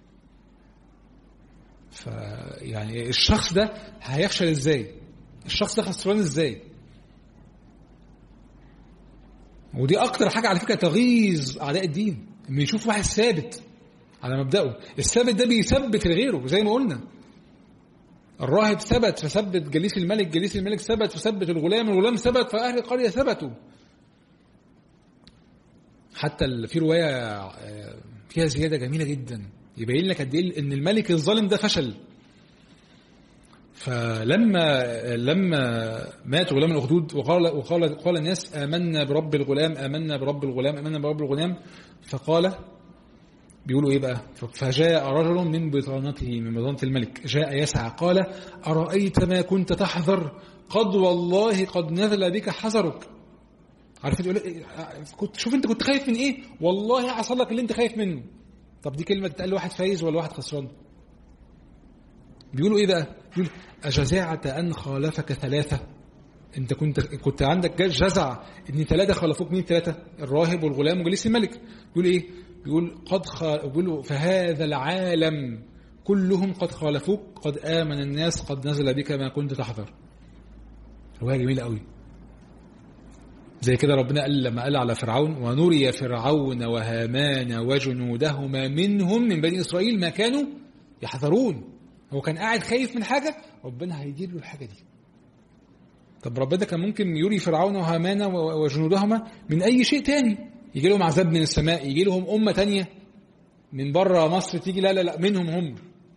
فيعني الشخص ده هيفشل ازاي الشخص ده خسران ازاي ودي اكتر حاجه على فكره تغيظ اعداء الدين انه يشوف واحد ثابت على مبدأه الثابت ده بيثبت غيره زي ما قلنا الراهب ثبت فثبت جليس الملك جليس الملك ثبت فثبت الغلام الغلام ثبت فأهل القرية ثبتوا حتى في رواية فيها زيادة جميلة جدا يبين لك قد ايه ان الملك الظالم ده فشل فلما لما مات غلام الاخدود وقال وقال قال الناس امنا برب الغلام امنا برب الغلام امنا برب الغلام فقال بيقولوا ايه بقى فجاء رجل من بطانته من بطانة الملك جاء يسعى قال أرأيت ما كنت تحذر قد والله قد نزل بك حذرك عارف تقول كنت شوف انت كنت خايف من ايه والله حصل لك اللي انت خايف منه طب دي كلمة تتقال لواحد فايز ولا واحد خسران بيقولوا ايه بقى بيقول أجزعت أن خالفك ثلاثة انت كنت كنت عندك جزع ان ثلاثة خالفوك مين ثلاثة الراهب والغلام وجليس الملك بيقول ايه بيقول قد بيقول فهذا العالم كلهم قد خالفوك قد آمن الناس قد نزل بك ما كنت تحذر رواية جميلة قوي زي كده ربنا قال لما قال على فرعون ونري فرعون وهامان وجنودهما منهم من بني إسرائيل ما كانوا يحذرون هو كان قاعد خايف من حاجة ربنا هيجيب له الحاجة دي طب ربنا كان ممكن يري فرعون وهامان وجنودهما من أي شيء تاني يجي لهم عذاب من السماء يجي لهم أمة تانية من بره مصر تيجي لا لا لا منهم هم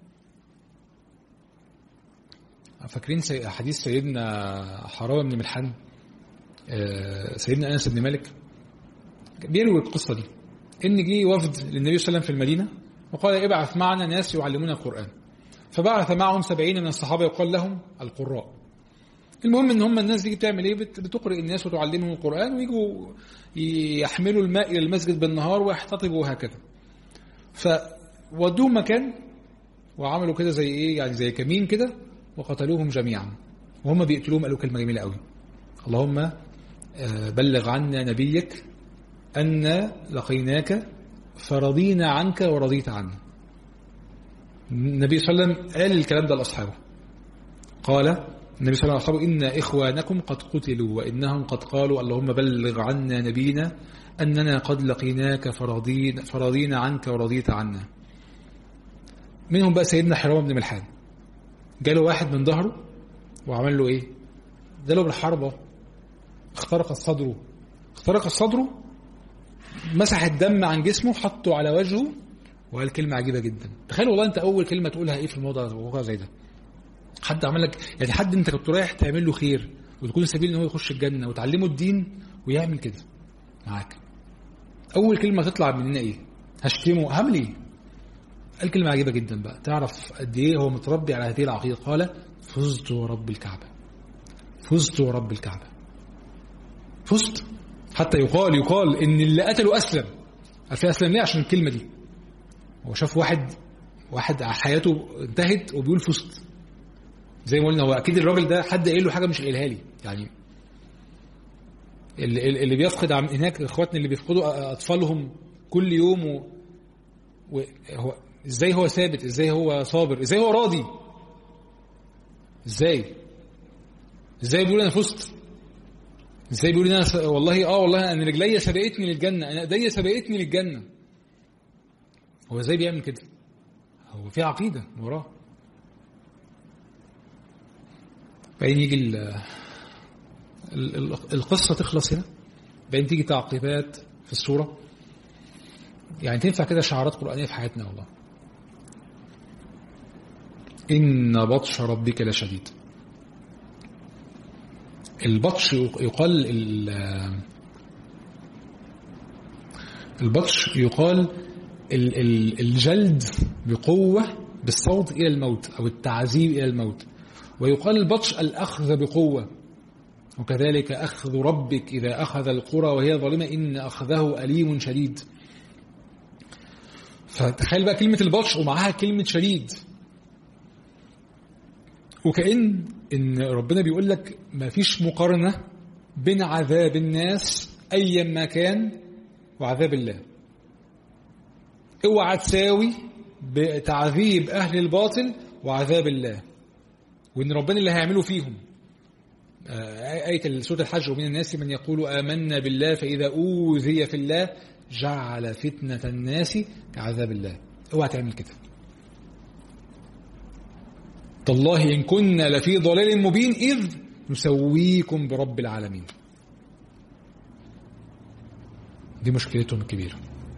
فاكرين حديث سيدنا حرام بن ملحان سيدنا أنس بن مالك بيروي القصة دي إن جه وفد للنبي صلى الله عليه وسلم في المدينة وقال ابعث معنا ناس يعلمونا القرآن فبعث معهم سبعين من الصحابة يقال لهم القراء المهم ان هم الناس دي بتعمل ايه بتقرئ الناس وتعلمهم القران ويجوا يحملوا الماء الى المسجد بالنهار ويحتطبوا وهكذا فودوهم مكان وعملوا كده زي ايه يعني زي كمين كده وقتلوهم جميعا وهم بيقتلوهم قالوا كلمه جميله قوي اللهم بلغ عنا نبيك ان لقيناك فرضينا عنك ورضيت عنا النبي صلى الله عليه وسلم قال الكلام ده لاصحابه قال النبي صلى الله عليه وسلم إن إخوانكم قد قتلوا وإنهم قد قالوا اللهم بلغ عنا نبينا أننا قد لقيناك فرضينا, فرضينا عنك ورضيت عنا منهم بقى سيدنا حرام بن ملحان جاله واحد من ظهره وعمل له إيه جاله بالحربة اخترق صدره اخترق صدره مسح الدم عن جسمه حطه على وجهه وقال كلمة عجيبة جدا تخيل والله أنت أول كلمة تقولها إيه في الموضوع زي ده حد عمل لك يعني حد انت كنت رايح تعمل له خير وتكون سبيل ان هو يخش الجنه وتعلمه الدين ويعمل كده معاك اول كلمه تطلع مننا ايه هشتمه هعمل ايه قال كلمه عجيبه جدا بقى تعرف قد ايه هو متربي على هذه العقيده قال فزت ورب الكعبه فزت ورب الكعبه فزت حتى يقال يقال ان اللي قتله اسلم عارفين اسلم ليه عشان الكلمه دي هو شاف واحد واحد حياته انتهت وبيقول فزت زي ما قلنا هو اكيد الراجل ده حد قايل له حاجه مش قايلها لي يعني اللي, اللي بيفقد عم هناك اخواتنا اللي بيفقدوا اطفالهم كل يوم و... وهو ازاي هو ثابت ازاي هو صابر ازاي هو راضي ازاي ازاي بيقول انا فزت ازاي بيقول انا س... والله اه والله انا رجليا سبقتني للجنه انا ايديا سبقتني للجنه هو ازاي بيعمل كده هو في عقيده وراه بعدين يجي ال ال القصة تخلص هنا بعدين تيجي تعقيبات في الصورة يعني تنفع كده شعارات قرآنية في حياتنا والله إن بطش ربك لشديد البطش يقال ال- البطش يقال ال- ال- الجلد بقوة بالصوت إلى الموت أو التعذيب إلى الموت ويقال البطش الأخذ بقوة وكذلك أخذ ربك إذا أخذ القرى وهي ظالمة إن أخذه أليم شديد فتخيل بقى كلمة البطش ومعاها كلمة شديد وكأن إن ربنا بيقول لك ما فيش مقارنة بين عذاب الناس أيا ما كان وعذاب الله اوعى تساوي بتعذيب أهل الباطل وعذاب الله وإن ربنا اللي هيعمله فيهم آه، آية سورة الحج ومن الناس من يقول آمنا بالله فإذا أوذي في الله جعل فتنة الناس كعذاب الله اوعى تعمل كده تالله إن كنا لفي ضلال مبين إذ نسويكم برب العالمين دي مشكلتهم الكبيرة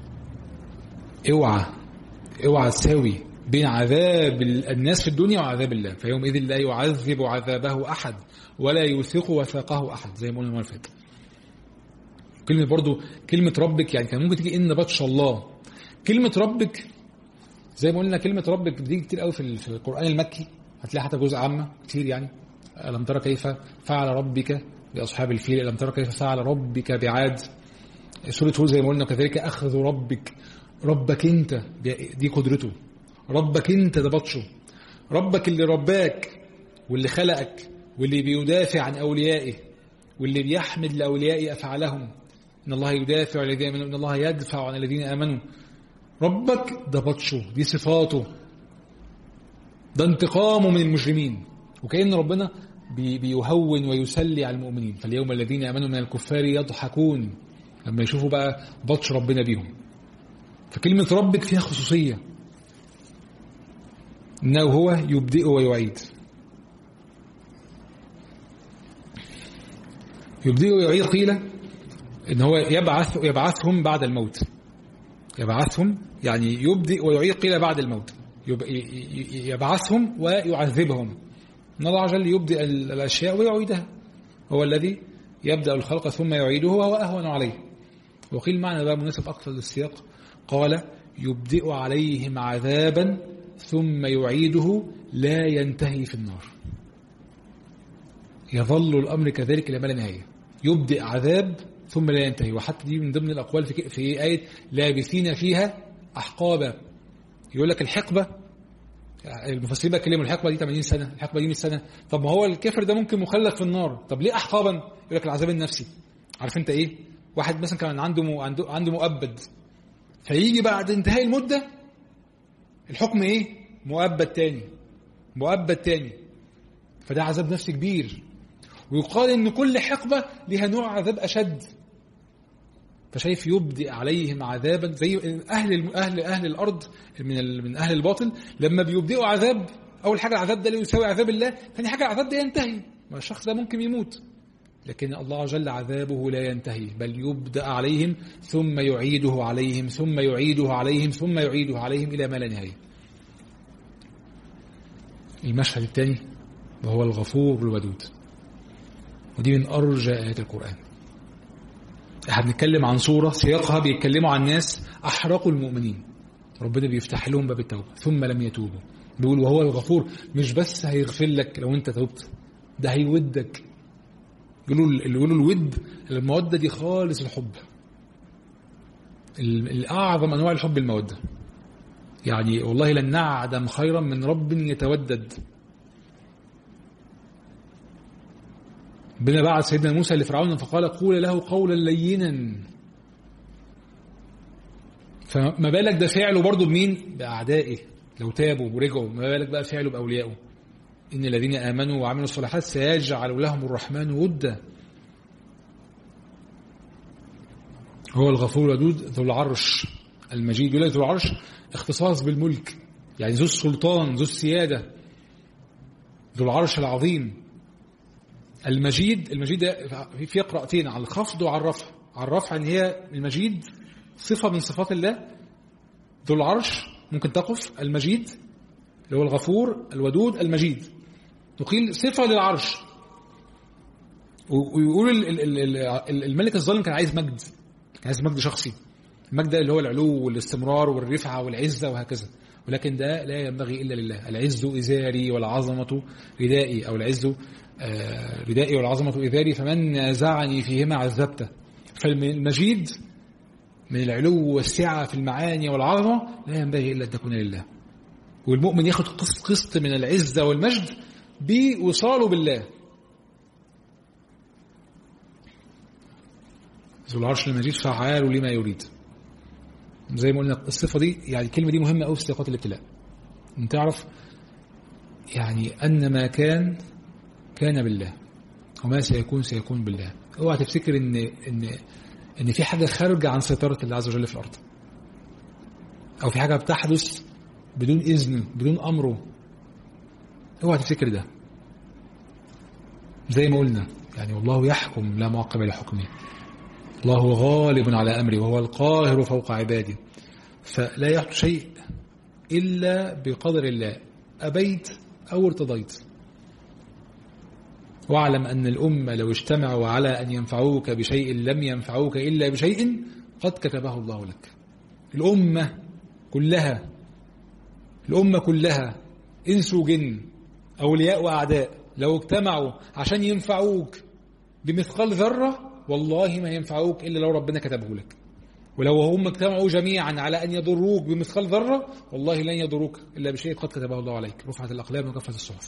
اوعى اوعى تساوي بين عذاب الناس في الدنيا وعذاب الله فيومئذ لا يعذب عذابه أحد ولا يوثق وثاقه أحد زي ما قلنا المرة اللي فاتت كلمة برضو كلمة ربك يعني كان ممكن تيجي إن بطش الله كلمة ربك زي ما قلنا كلمة ربك بتيجي كتير قوي في ال- في القرآن المكي هتلاقي حتى جزء عامة كتير يعني ألم ترى كيف فعل ربك بأصحاب الفيل ألم ترى كيف فعل ربك بعاد سورة هود زي ما قلنا كذلك أخذ ربك ربك أنت دي قدرته ربك أنت ده بطشه ربك اللي رباك واللي خلقك واللي بيدافع عن أوليائه واللي بيحمد لأوليائه أفعالهم إن الله يدافع عن الذين آمنوا إن الله يدفع عن الذين آمنوا ربك ده بطشه دي صفاته ده انتقامه من المجرمين وكأن ربنا بي- بيهون ويسلي على المؤمنين فاليوم الذين آمنوا من الكفار يضحكون لما يشوفوا بقى بطش ربنا بيهم فكلمة ربك فيها خصوصية إنه هو يبدئ ويعيد يبدئ ويعيد قيل إن هو يبعث يبعثهم بعد الموت يبعثهم يعني يبدئ ويعيد قيل بعد الموت يب- ي- ي- يبعثهم ويعذبهم إن الله عز وجل يبدئ ال- الأشياء ويعيدها هو الذي يبدأ الخلق ثم يعيده وهو أهون عليه وقيل معنى بقى مناسب أكثر للسياق قال يبدئ عليهم عذابا ثم يعيده لا ينتهي في النار يظل الأمر كذلك إلى ما لا نهاية يبدئ عذاب ثم لا ينتهي وحتى دي من ضمن الأقوال في, في آية لابثين فيها أحقابا يقول لك الحقبة المفسرين بقى كلموا الحقبة دي 80 سنة الحقبة دي 100 سنة طب ما هو الكافر ده ممكن مخلد في النار طب ليه أحقابا يقول لك العذاب النفسي عارف انت ايه واحد مثلا كان عنده م... عنده عنده مؤبد فيجي بعد انتهاء المدة الحكم ايه مؤبد تاني مؤبد تاني فده عذاب نفسي كبير ويقال ان كل حقبة لها نوع عذاب اشد فشايف يبدئ عليهم عذابا زي اهل الم- اهل اهل الارض من ال- من اهل الباطل لما بيبدئوا عذاب اول حاجه العذاب ده لا يساوي عذاب الله ثاني حاجه العذاب ده ينتهي ما الشخص ده ممكن يموت لكن الله عز وجل عذابه لا ينتهي بل يبدأ عليهم ثم يعيده عليهم ثم يعيده عليهم ثم يعيده عليهم إلى ما لا نهاية المشهد الثاني وهو الغفور الودود ودي من أرجى آيات القرآن احنا بنتكلم عن صورة سياقها بيتكلموا عن ناس أحرقوا المؤمنين ربنا بيفتح لهم باب التوبة ثم لم يتوبوا بيقول وهو الغفور مش بس هيغفر لك لو انت توبت ده هيودك يقولوا اللي يقولوا الود المودة دي خالص الحب ال- الأعظم أنواع الحب المودة يعني والله لن نعدم خيرا من رب يتودد بنا بعد سيدنا موسى لفرعون فقال قول له قولا لينا فما بالك ده فعله برضه بمين بأعدائه لو تابوا ورجعوا ما بالك بقى فعله بأوليائه إن الذين آمنوا وعملوا الصالحات سيجعل لهم الرحمن ودا هو الغفور الودود ذو العرش المجيد يقول لك ذو العرش اختصاص بالملك يعني ذو السلطان ذو السيادة ذو العرش العظيم المجيد المجيد ده في- في قراءتين على الخفض وعلى الرفع على الرفع ان هي المجيد صفة من صفات الله ذو العرش ممكن تقف المجيد اللي هو الغفور الودود المجيد نقيل صفة للعرش ويقول الملك الظالم كان عايز مجد كان عايز مجد شخصي المجد ده اللي هو العلو والاستمرار والرفعة والعزة وهكذا ولكن ده لا ينبغي إلا لله العز إزاري والعظمة ردائي أو العز ردائي والعظمة إزاري فمن نازعني فيهما عذبته فالمجيد من العلو والسعة في المعاني والعظمة لا ينبغي إلا أن تكون لله والمؤمن ياخد قسط من العزة والمجد بوصاله بالله ذو العرش المجيد فعال لما يريد زي ما قلنا الصفة دي يعني الكلمة دي مهمة قوي في سياقات الابتلاء ان تعرف يعني أن ما كان كان بالله وما سيكون سيكون بالله اوعى تفتكر ان ان ان في حاجة خارجة عن سيطرة الله عز وجل في الأرض أو في حاجة بتحدث بدون إذنه بدون أمره اوعى تفتكر ده زي ما قلنا يعني والله يحكم لا معقب لحكمه الله غالب على أمره وهو القاهر فوق عباده فلا يحدث شيء إلا بقدر الله أبيت أو ارتضيت واعلم أن الأمة لو اجتمعوا على أن ينفعوك بشيء لم ينفعوك إلا بشيء قد كتبه الله لك الأمة كلها الأمة كلها إنس وجن أولياء وأعداء لو اجتمعوا عشان ينفعوك بمثقال ذرة والله ما ينفعوك إلا لو ربنا كتبه لك ولو هم اجتمعوا جميعا على أن يضروك بمثقال ذرة والله لن يضروك إلا بشيء قد كتبه الله عليك رفعت الأقلام وكفت الصحف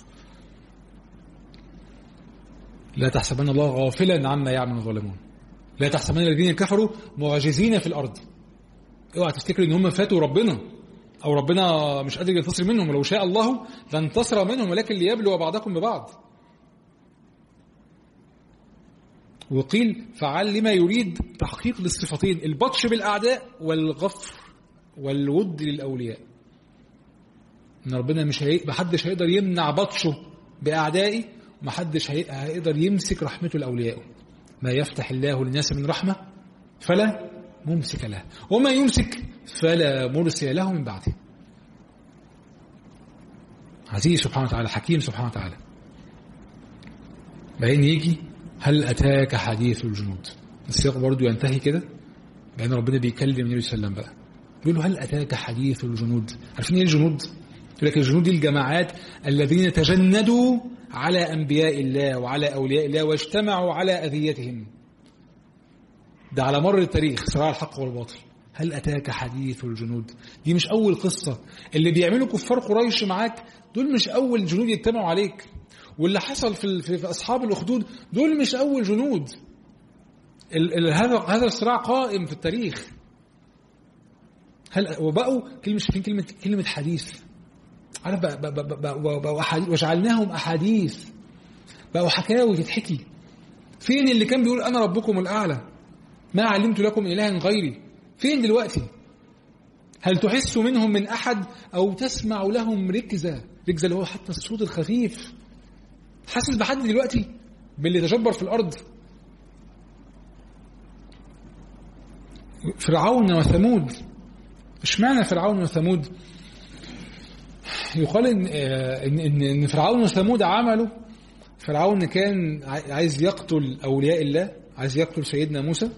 لا تحسبن الله غافلا عما يعمل الظالمون لا تحسبن الذين كفروا معجزين في الأرض اوعى تفتكر ان هم فاتوا ربنا او ربنا مش قادر ينتصر منهم ولو شاء الله لانتصر منهم ولكن ليبلو بعضكم ببعض وقيل فعل لما يريد تحقيق للصفتين البطش بالأعداء والغفر والود للأولياء إن ربنا مش هي... محدش هيقدر يمنع بطشه بأعدائي ومحدش هي... هيقدر يمسك رحمته لأوليائه ما يفتح الله للناس من رحمة فلا ممسك له وما يمسك فلا مرسل له من بعده عزيز سبحانه وتعالى حكيم سبحانه وتعالى بعدين يجي هل أتاك حديث الجنود السياق برضو ينتهي كده لأن ربنا بيكلم النبي صلى الله عليه وسلم بقى بيقول له هل أتاك حديث الجنود عارفين ايه الجنود يقول لك الجنود دي الجماعات الذين تجندوا على أنبياء الله وعلى أولياء الله واجتمعوا على أذيتهم ده على مر التاريخ صراع الحق والباطل هل أتاك حديث الجنود دي مش أول قصة اللي بيعملوا كفار قريش معاك دول مش أول جنود يجتمعوا عليك واللي حصل في, في, في أصحاب الأخدود دول مش أول جنود ال ال هذا هذا الصراع قائم في التاريخ هل وبقوا كلمة شايفين كلمة كلمة حديث عارف بقى بقى بقى بقى بقى أحاديث وجعلناهم أحاديث بقوا حكاوي تتحكي فين اللي كان بيقول أنا ربكم الأعلى ما علمت لكم إلها غيري فين دلوقتي هل تحس منهم من أحد أو تسمع لهم ركزة ركزة اللي هو حتى الصوت الخفيف حاسس بحد دلوقتي باللي تجبر في الأرض فرعون وثمود اشمعنى فرعون وثمود يقال ان ان ان فرعون وثمود عملوا فرعون كان عايز يقتل اولياء الله عايز يقتل سيدنا موسى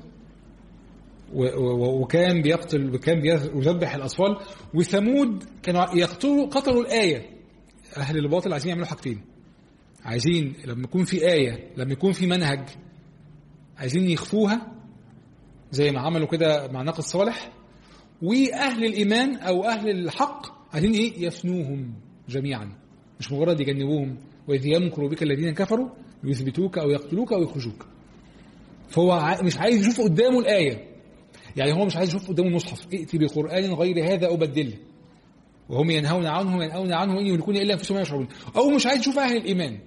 وكان بيقتل وكان بيذبح الاطفال وثمود كانوا يقتلوا قتلوا الايه اهل الباطل عايزين يعملوا حاجتين عايزين لما يكون في ايه لما يكون في منهج عايزين يخفوها زي ما عملوا كده مع ناقة صالح واهل الايمان او اهل الحق عايزين ايه يفنوهم جميعا مش مجرد يجنبوهم واذ يمكر بك الذين كفروا يثبتوك او يقتلوك او يخرجوك فهو مش عايز يشوف قدامه الايه يعني هو مش عايز يشوف قدامه المصحف ائت بقران غير هذا ابدله وهم ينهون عنه وينأون عنه وإن يهلكون إلا أنفسهم يشعرون أو مش عايز يشوف أهل الإيمان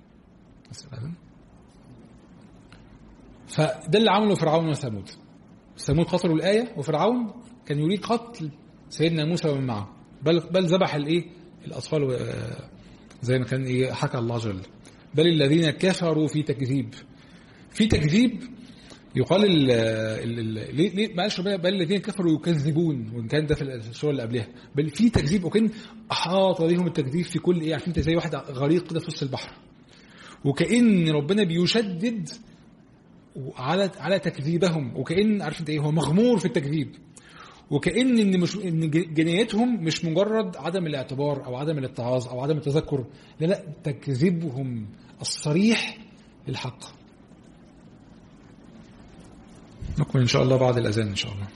فده اللي عمله فرعون وثمود ثمود قتلوا الآية وفرعون كان يريد قتل سيدنا موسى ومن معه بل بل ذبح الايه الأطفال زي ما كان إيه حكى الله عز وجل بل الذين كفروا في تكذيب في تكذيب يقال ال ال ليه ليه ما قالش بل الذين كفروا يكذبون وان كان ده في السوره اللي قبلها بل في تكذيب وكان احاط بهم التكذيب في كل ايه عارفين انت زي واحد غريق كده في وسط البحر وكأن ربنا بيشدد على على تكذيبهم وكأن عارف انت ايه هو مغمور في التكذيب وكأن ان مش ان جنايتهم مش مجرد عدم الاعتبار او عدم الاتعاظ او عدم التذكر لا لا تكذيبهم الصريح للحق نكمل ان شاء الله بعد الاذان ان شاء الله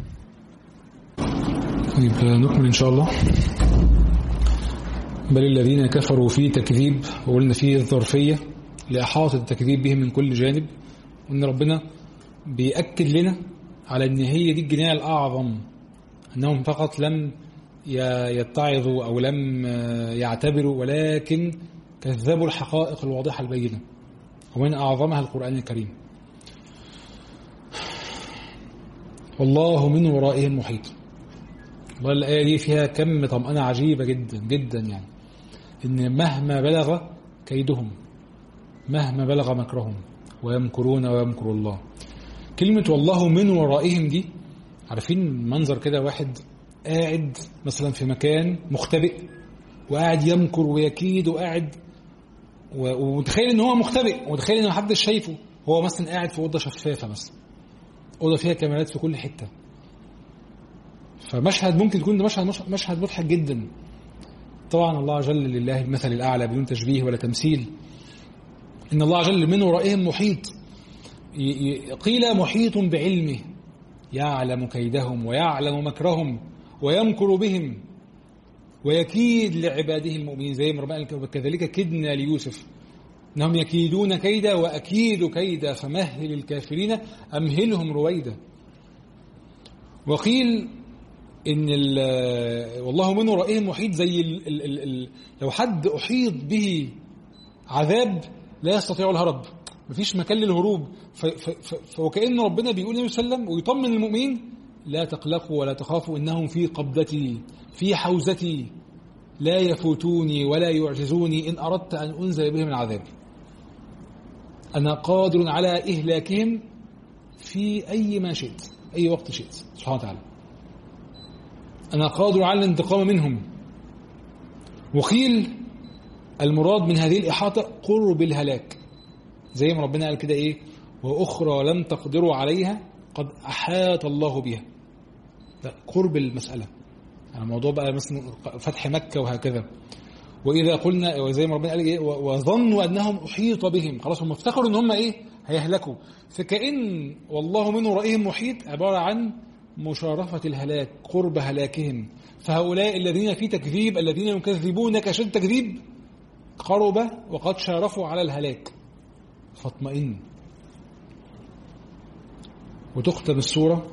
طيب نكمل ان شاء الله بل الذين كفروا في تكذيب وقلنا فيه الظرفية لإحاطة التكذيب بهم من كل جانب وإن ربنا بيأكد لنا على أن هي دي الجناية الأعظم أنهم فقط لم يتعظوا أو لم يعتبروا ولكن كذبوا الحقائق الواضحة البينة ومن أعظمها القرآن الكريم والله من ورائهم محيط والله الآية دي فيها كم طمأنة عجيبة جدا جدا يعني إن مهما بلغ كيدهم مهما بلغ مكرهم ويمكرون ويمكر الله كلمة والله من ورائهم دي عارفين منظر كده واحد قاعد مثلا في مكان مختبئ وقاعد يمكر ويكيد وقاعد ومتخيل ان هو مختبئ ومتخيل ان محدش شايفه هو مثلا قاعد في اوضه شفافه مثلا اوضه فيها كاميرات في كل حته فمشهد ممكن يكون ده مشهد مشهد مضحك جدا طبعا الله جل لله المثل الأعلى بدون تشبيه ولا تمثيل إن الله جل من ورائهم محيط قيل محيط بعلمه يعلم كيدهم ويعلم مكرهم ويمكر بهم ويكيد لعباده المؤمنين زي ما ربنا قال كذلك كدنا ليوسف انهم يكيدون كيدا واكيد كيدا فمهل الكافرين امهلهم رويدا وقيل ان والله من ورائهم محيط زي ال ال ال ال لو حد احيط به عذاب لا يستطيع الهرب مفيش مكان للهروب فوكأن ربنا بيقول النبي صلى الله عليه وسلم ويطمن المؤمنين لا تقلقوا ولا تخافوا انهم في قبضتي في حوزتي لا يفوتوني ولا يعجزوني ان اردت ان انزل بهم العذاب انا قادر على اهلاكهم في اي ما شئت اي وقت شئت سبحانه وتعالى أنا قادر على الانتقام منهم وقيل المراد من هذه الإحاطة قرب الهلاك زي ما ربنا قال كده إيه وأخرى لم تقدروا عليها قد أحاط الله بها ده قرب المسألة يعني الموضوع بقى مثلا فتح مكة وهكذا وإذا قلنا وزي ما ربنا قال إيه وظنوا أنهم أحيط بهم خلاص هم افتكروا أن هم إيه هيهلكوا فكأن والله من ورائهم محيط عبارة عن مشارفة الهلاك قرب هلاكهم فهؤلاء الذين في تكذيب الذين يكذبونك شد تكذيب قرب وقد شارفوا على الهلاك فاطمئن وتختم السورة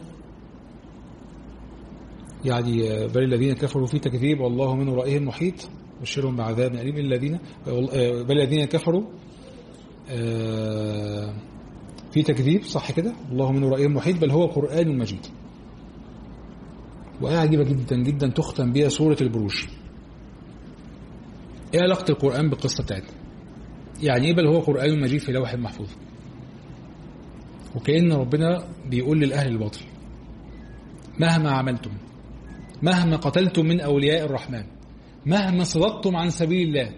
يعني بل الذين كفروا في تكذيب والله من ورائهم محيط بشرهم بعذاب أليم الذين بل الذين كفروا في تكذيب صح كده الله من ورائهم محيط بل هو قرآن مجيد وآية عجيبة جدا جدا تختم بها سورة البروج ايه علاقة القرآن بالقصة بتاعتنا يعني ايه بل هو قرآن مجيد في لوح محفوظ وكأن ربنا بيقول للأهل الباطل مهما عملتم مهما قتلتم من أولياء الرحمن مهما صددتم عن سبيل الله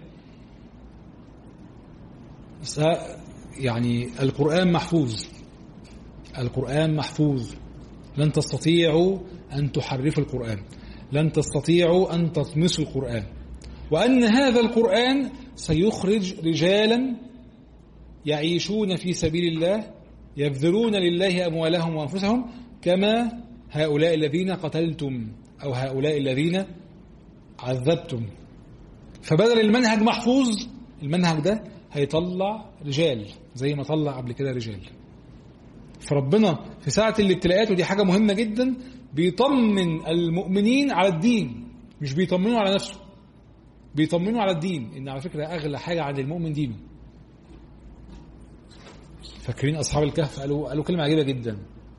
يعني القرآن محفوظ القرآن محفوظ لن تستطيعوا أن تحرفوا القرآن لن تستطيعوا أن تطمسوا القرآن وأن هذا القرآن سيخرج رجالا يعيشون في سبيل الله يبذلون لله أموالهم وأنفسهم كما هؤلاء الذين قتلتم أو هؤلاء الذين عذبتم فبدل المنهج محفوظ المنهج ده هيطلع رجال زي ما طلع قبل كده رجال فربنا في ساعة الابتلاءات ودي حاجة مهمة جدا بيطمن المؤمنين على الدين مش بيطمنوا على نفسه بيطمنوا على الدين ان على فكرة اغلى حاجة عند المؤمن دينه فاكرين اصحاب الكهف قالوا قالوا كلمة عجيبة جدا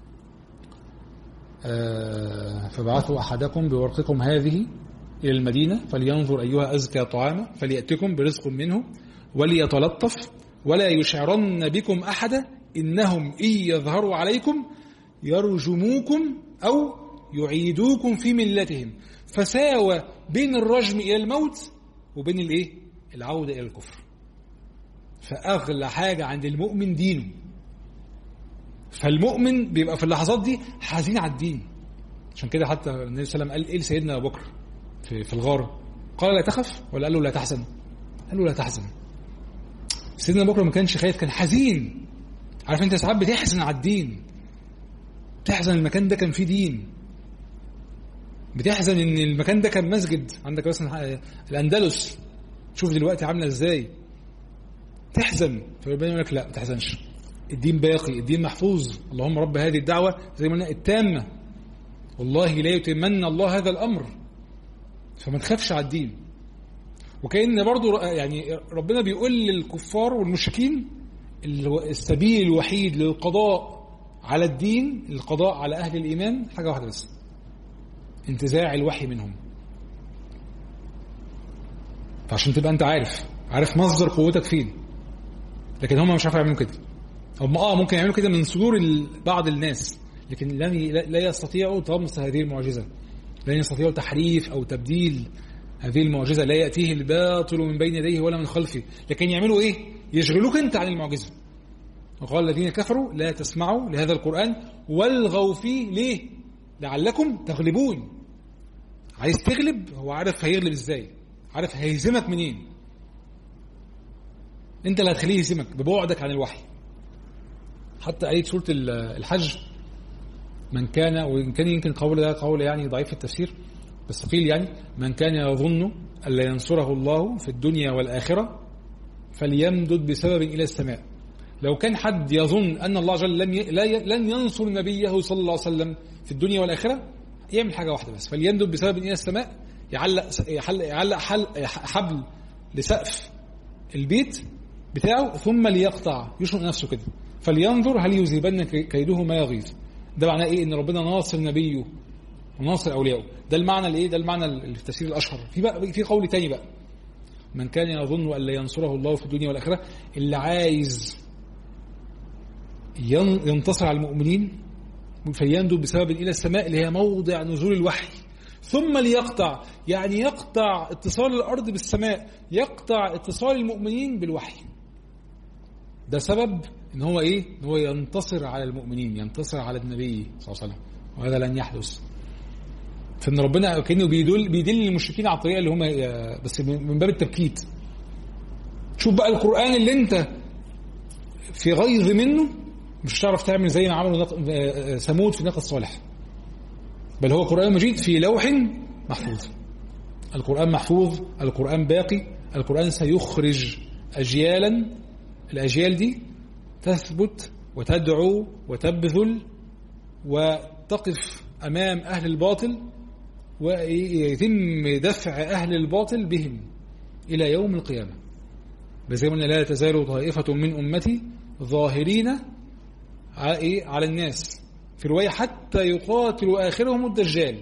آه فبعثوا احدكم بورقكم هذه الى المدينة فلينظر ايها ازكى طعاما فليأتكم برزق منه وليتلطف ولا يشعرن بكم احدا انهم ان يظهروا عليكم يرجموكم او يعيدوكم في ملتهم فساوى بين الرجم الى الموت وبين الايه العوده الى الكفر فأغلى حاجة عند المؤمن دينه فالمؤمن بيبقى في اللحظات دي حزين على الدين عشان كده حتى النبي صلى الله عليه وسلم قال ايه لسيدنا ابو بكر في, في الغار قال لا تخف ولا قال له لا تحزن قال له لا تحزن سيدنا ابو بكر ما كانش خايف كان حزين عارف انت ساعات بتحزن على الدين بتحزن المكان ده كان فيه دين بتحزن ان المكان ده كان مسجد عندك مثلا الاندلس شوف دلوقتي عامله ازاي تحزن فربنا يقول لك لا ما تحزنش الدين باقي الدين محفوظ اللهم رب هذه الدعوه زي ما قلنا التامه والله لا يتمنى الله هذا الامر فما تخافش على الدين وكأن برضو يعني ربنا بيقول للكفار والمشركين السبيل الوحيد للقضاء على الدين القضاء على أهل الإيمان حاجة واحدة بس انتزاع الوحي منهم فعشان تبقى أنت عارف عارف مصدر قوتك فين لكن هم مش عارفين يعملوا كده هم اه ممكن يعملوا كده من صدور بعض الناس لكن لن لا يستطيعوا طمس هذه المعجزة لن يستطيعوا تحريف أو تبديل هذه المعجزة لا يأتيه الباطل من بين يديه ولا من خلفه لكن يعملوا إيه يشغلوك أنت عن المعجزة وقال الذين كفروا لا تسمعوا لهذا القرآن والغوا فيه ليه لعلكم تغلبون عايز تغلب هو عارف هيغلب ازاي عارف هيهزمك منين انت اللي هتخليه يهزمك ببعدك عن الوحي حتى آية سورة الحج من كان وإن كان يمكن قول ده قول يعني ضعيف في التفسير بس قيل يعني من كان يظن أن لا ينصره الله في الدنيا والآخرة فليمدد بسبب إلى السماء لو كان حد يظن أن الله جل لن لن ينصر نبيه صلى الله عليه وسلم في الدنيا والآخرة يعمل حاجة واحدة بس فليمدد بسبب إلى السماء يعلق يعلق حبل لسقف البيت بتاعه ثم ليقطع يشنق نفسه كده فلينظر هل يذهبن كيده ما يغيظ ده معناه ايه ان ربنا ناصر نبيه وناصر اوليائه ده المعنى الايه ده المعنى اللي في التفسير الاشهر في بقى في قول تاني بقى من كان يظن ان لا ينصره الله في الدنيا والاخره اللي عايز ينتصر على المؤمنين فيندب بسبب الى السماء اللي هي موضع نزول الوحي ثم ليقطع يعني يقطع اتصال الارض بالسماء يقطع اتصال المؤمنين بالوحي ده سبب ان هو ايه ان هو ينتصر على المؤمنين ينتصر على النبي صلى الله عليه وسلم وهذا لن يحدث فان ربنا كانه بيدل بيدل المشركين على الطريقه اللي هم بس من باب التبكيت شوف بقى القران اللي انت في غيظ منه مش هتعرف تعمل زي ما عملوا ثمود في ناقه صالح بل هو قران مجيد في لوح محفوظ القران محفوظ القران باقي القران سيخرج اجيالا الاجيال دي تثبت وتدعو وتبذل وتقف أمام أهل الباطل ويتم دفع أهل الباطل بهم إلى يوم القيامة زي ما لا تزال طائفة من أمتي ظاهرين على الناس في رواية حتى يقاتل آخرهم الدجال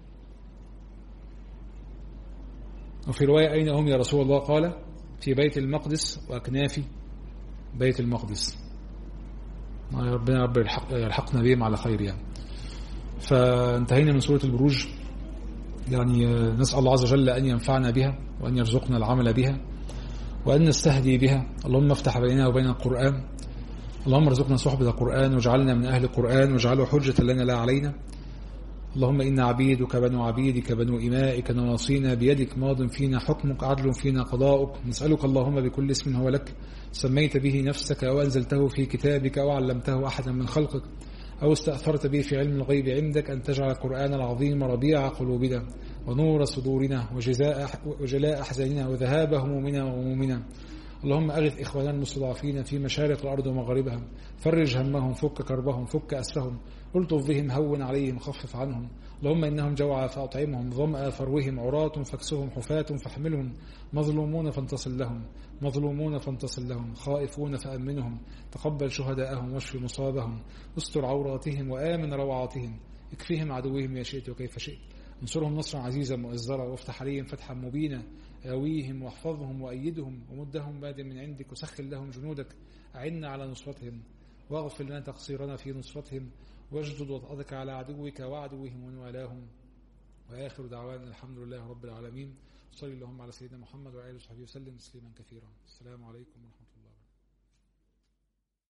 وفي رواية أين هم يا رسول الله قال في بيت المقدس وأكناف بيت المقدس ربنا رب يلحق يلحقنا بهم على خير يعني فانتهينا من سورة البروج يعني نسأل الله عز وجل أن ينفعنا بها وأن يرزقنا العمل بها وأن نستهدي بها اللهم افتح بيننا وبين القرآن اللهم ارزقنا صحبة القرآن واجعلنا من أهل القرآن واجعله حجة لنا لا علينا اللهم إنا عبيدك بنو عبيدك بنو إمائك نواصينا بيدك ماض فينا حكمك عدل فينا قضاؤك نسألك اللهم بكل اسم هو لك سميت به نفسك أو أنزلته في كتابك أو علمته أحدا من خلقك أو استأثرت به في علم الغيب عندك أن تجعل القرآن العظيم ربيع قلوبنا ونور صدورنا وجزاء وجلاء أحزاننا وذهاب همومنا وغمومنا اللهم أغث إخواننا المستضعفين في مشارق الأرض ومغاربها فرج همهم فك كربهم فك أسرهم الطف بهم هون عليهم خفف عنهم اللهم إنهم جوعى فأطعمهم ظمأ فروهم عراة فاكسهم حفاة فاحملهم مظلومون فانتصر لهم مظلومون فانتصر لهم خائفون فأمنهم تقبل شهداءهم واشف مصابهم استر عوراتهم وآمن روعاتهم اكفهم عدوهم يا شئت وكيف شئت انصرهم نصرا عزيزا مؤزرا وافتح عليهم فتحا مبينا آويهم واحفظهم وأيدهم ومدهم باد من عندك وسخر لهم جنودك أعنا على نصرتهم واغفر لنا تقصيرنا في نصرتهم واجدد وطأتك على عدوك وعدوهم ومن والاهم وآخر دعوانا الحمد لله رب العالمين صلى اللهم على سيدنا محمد وآله وصحبه وسلم تسليما كثيرا السلام عليكم ورحمة الله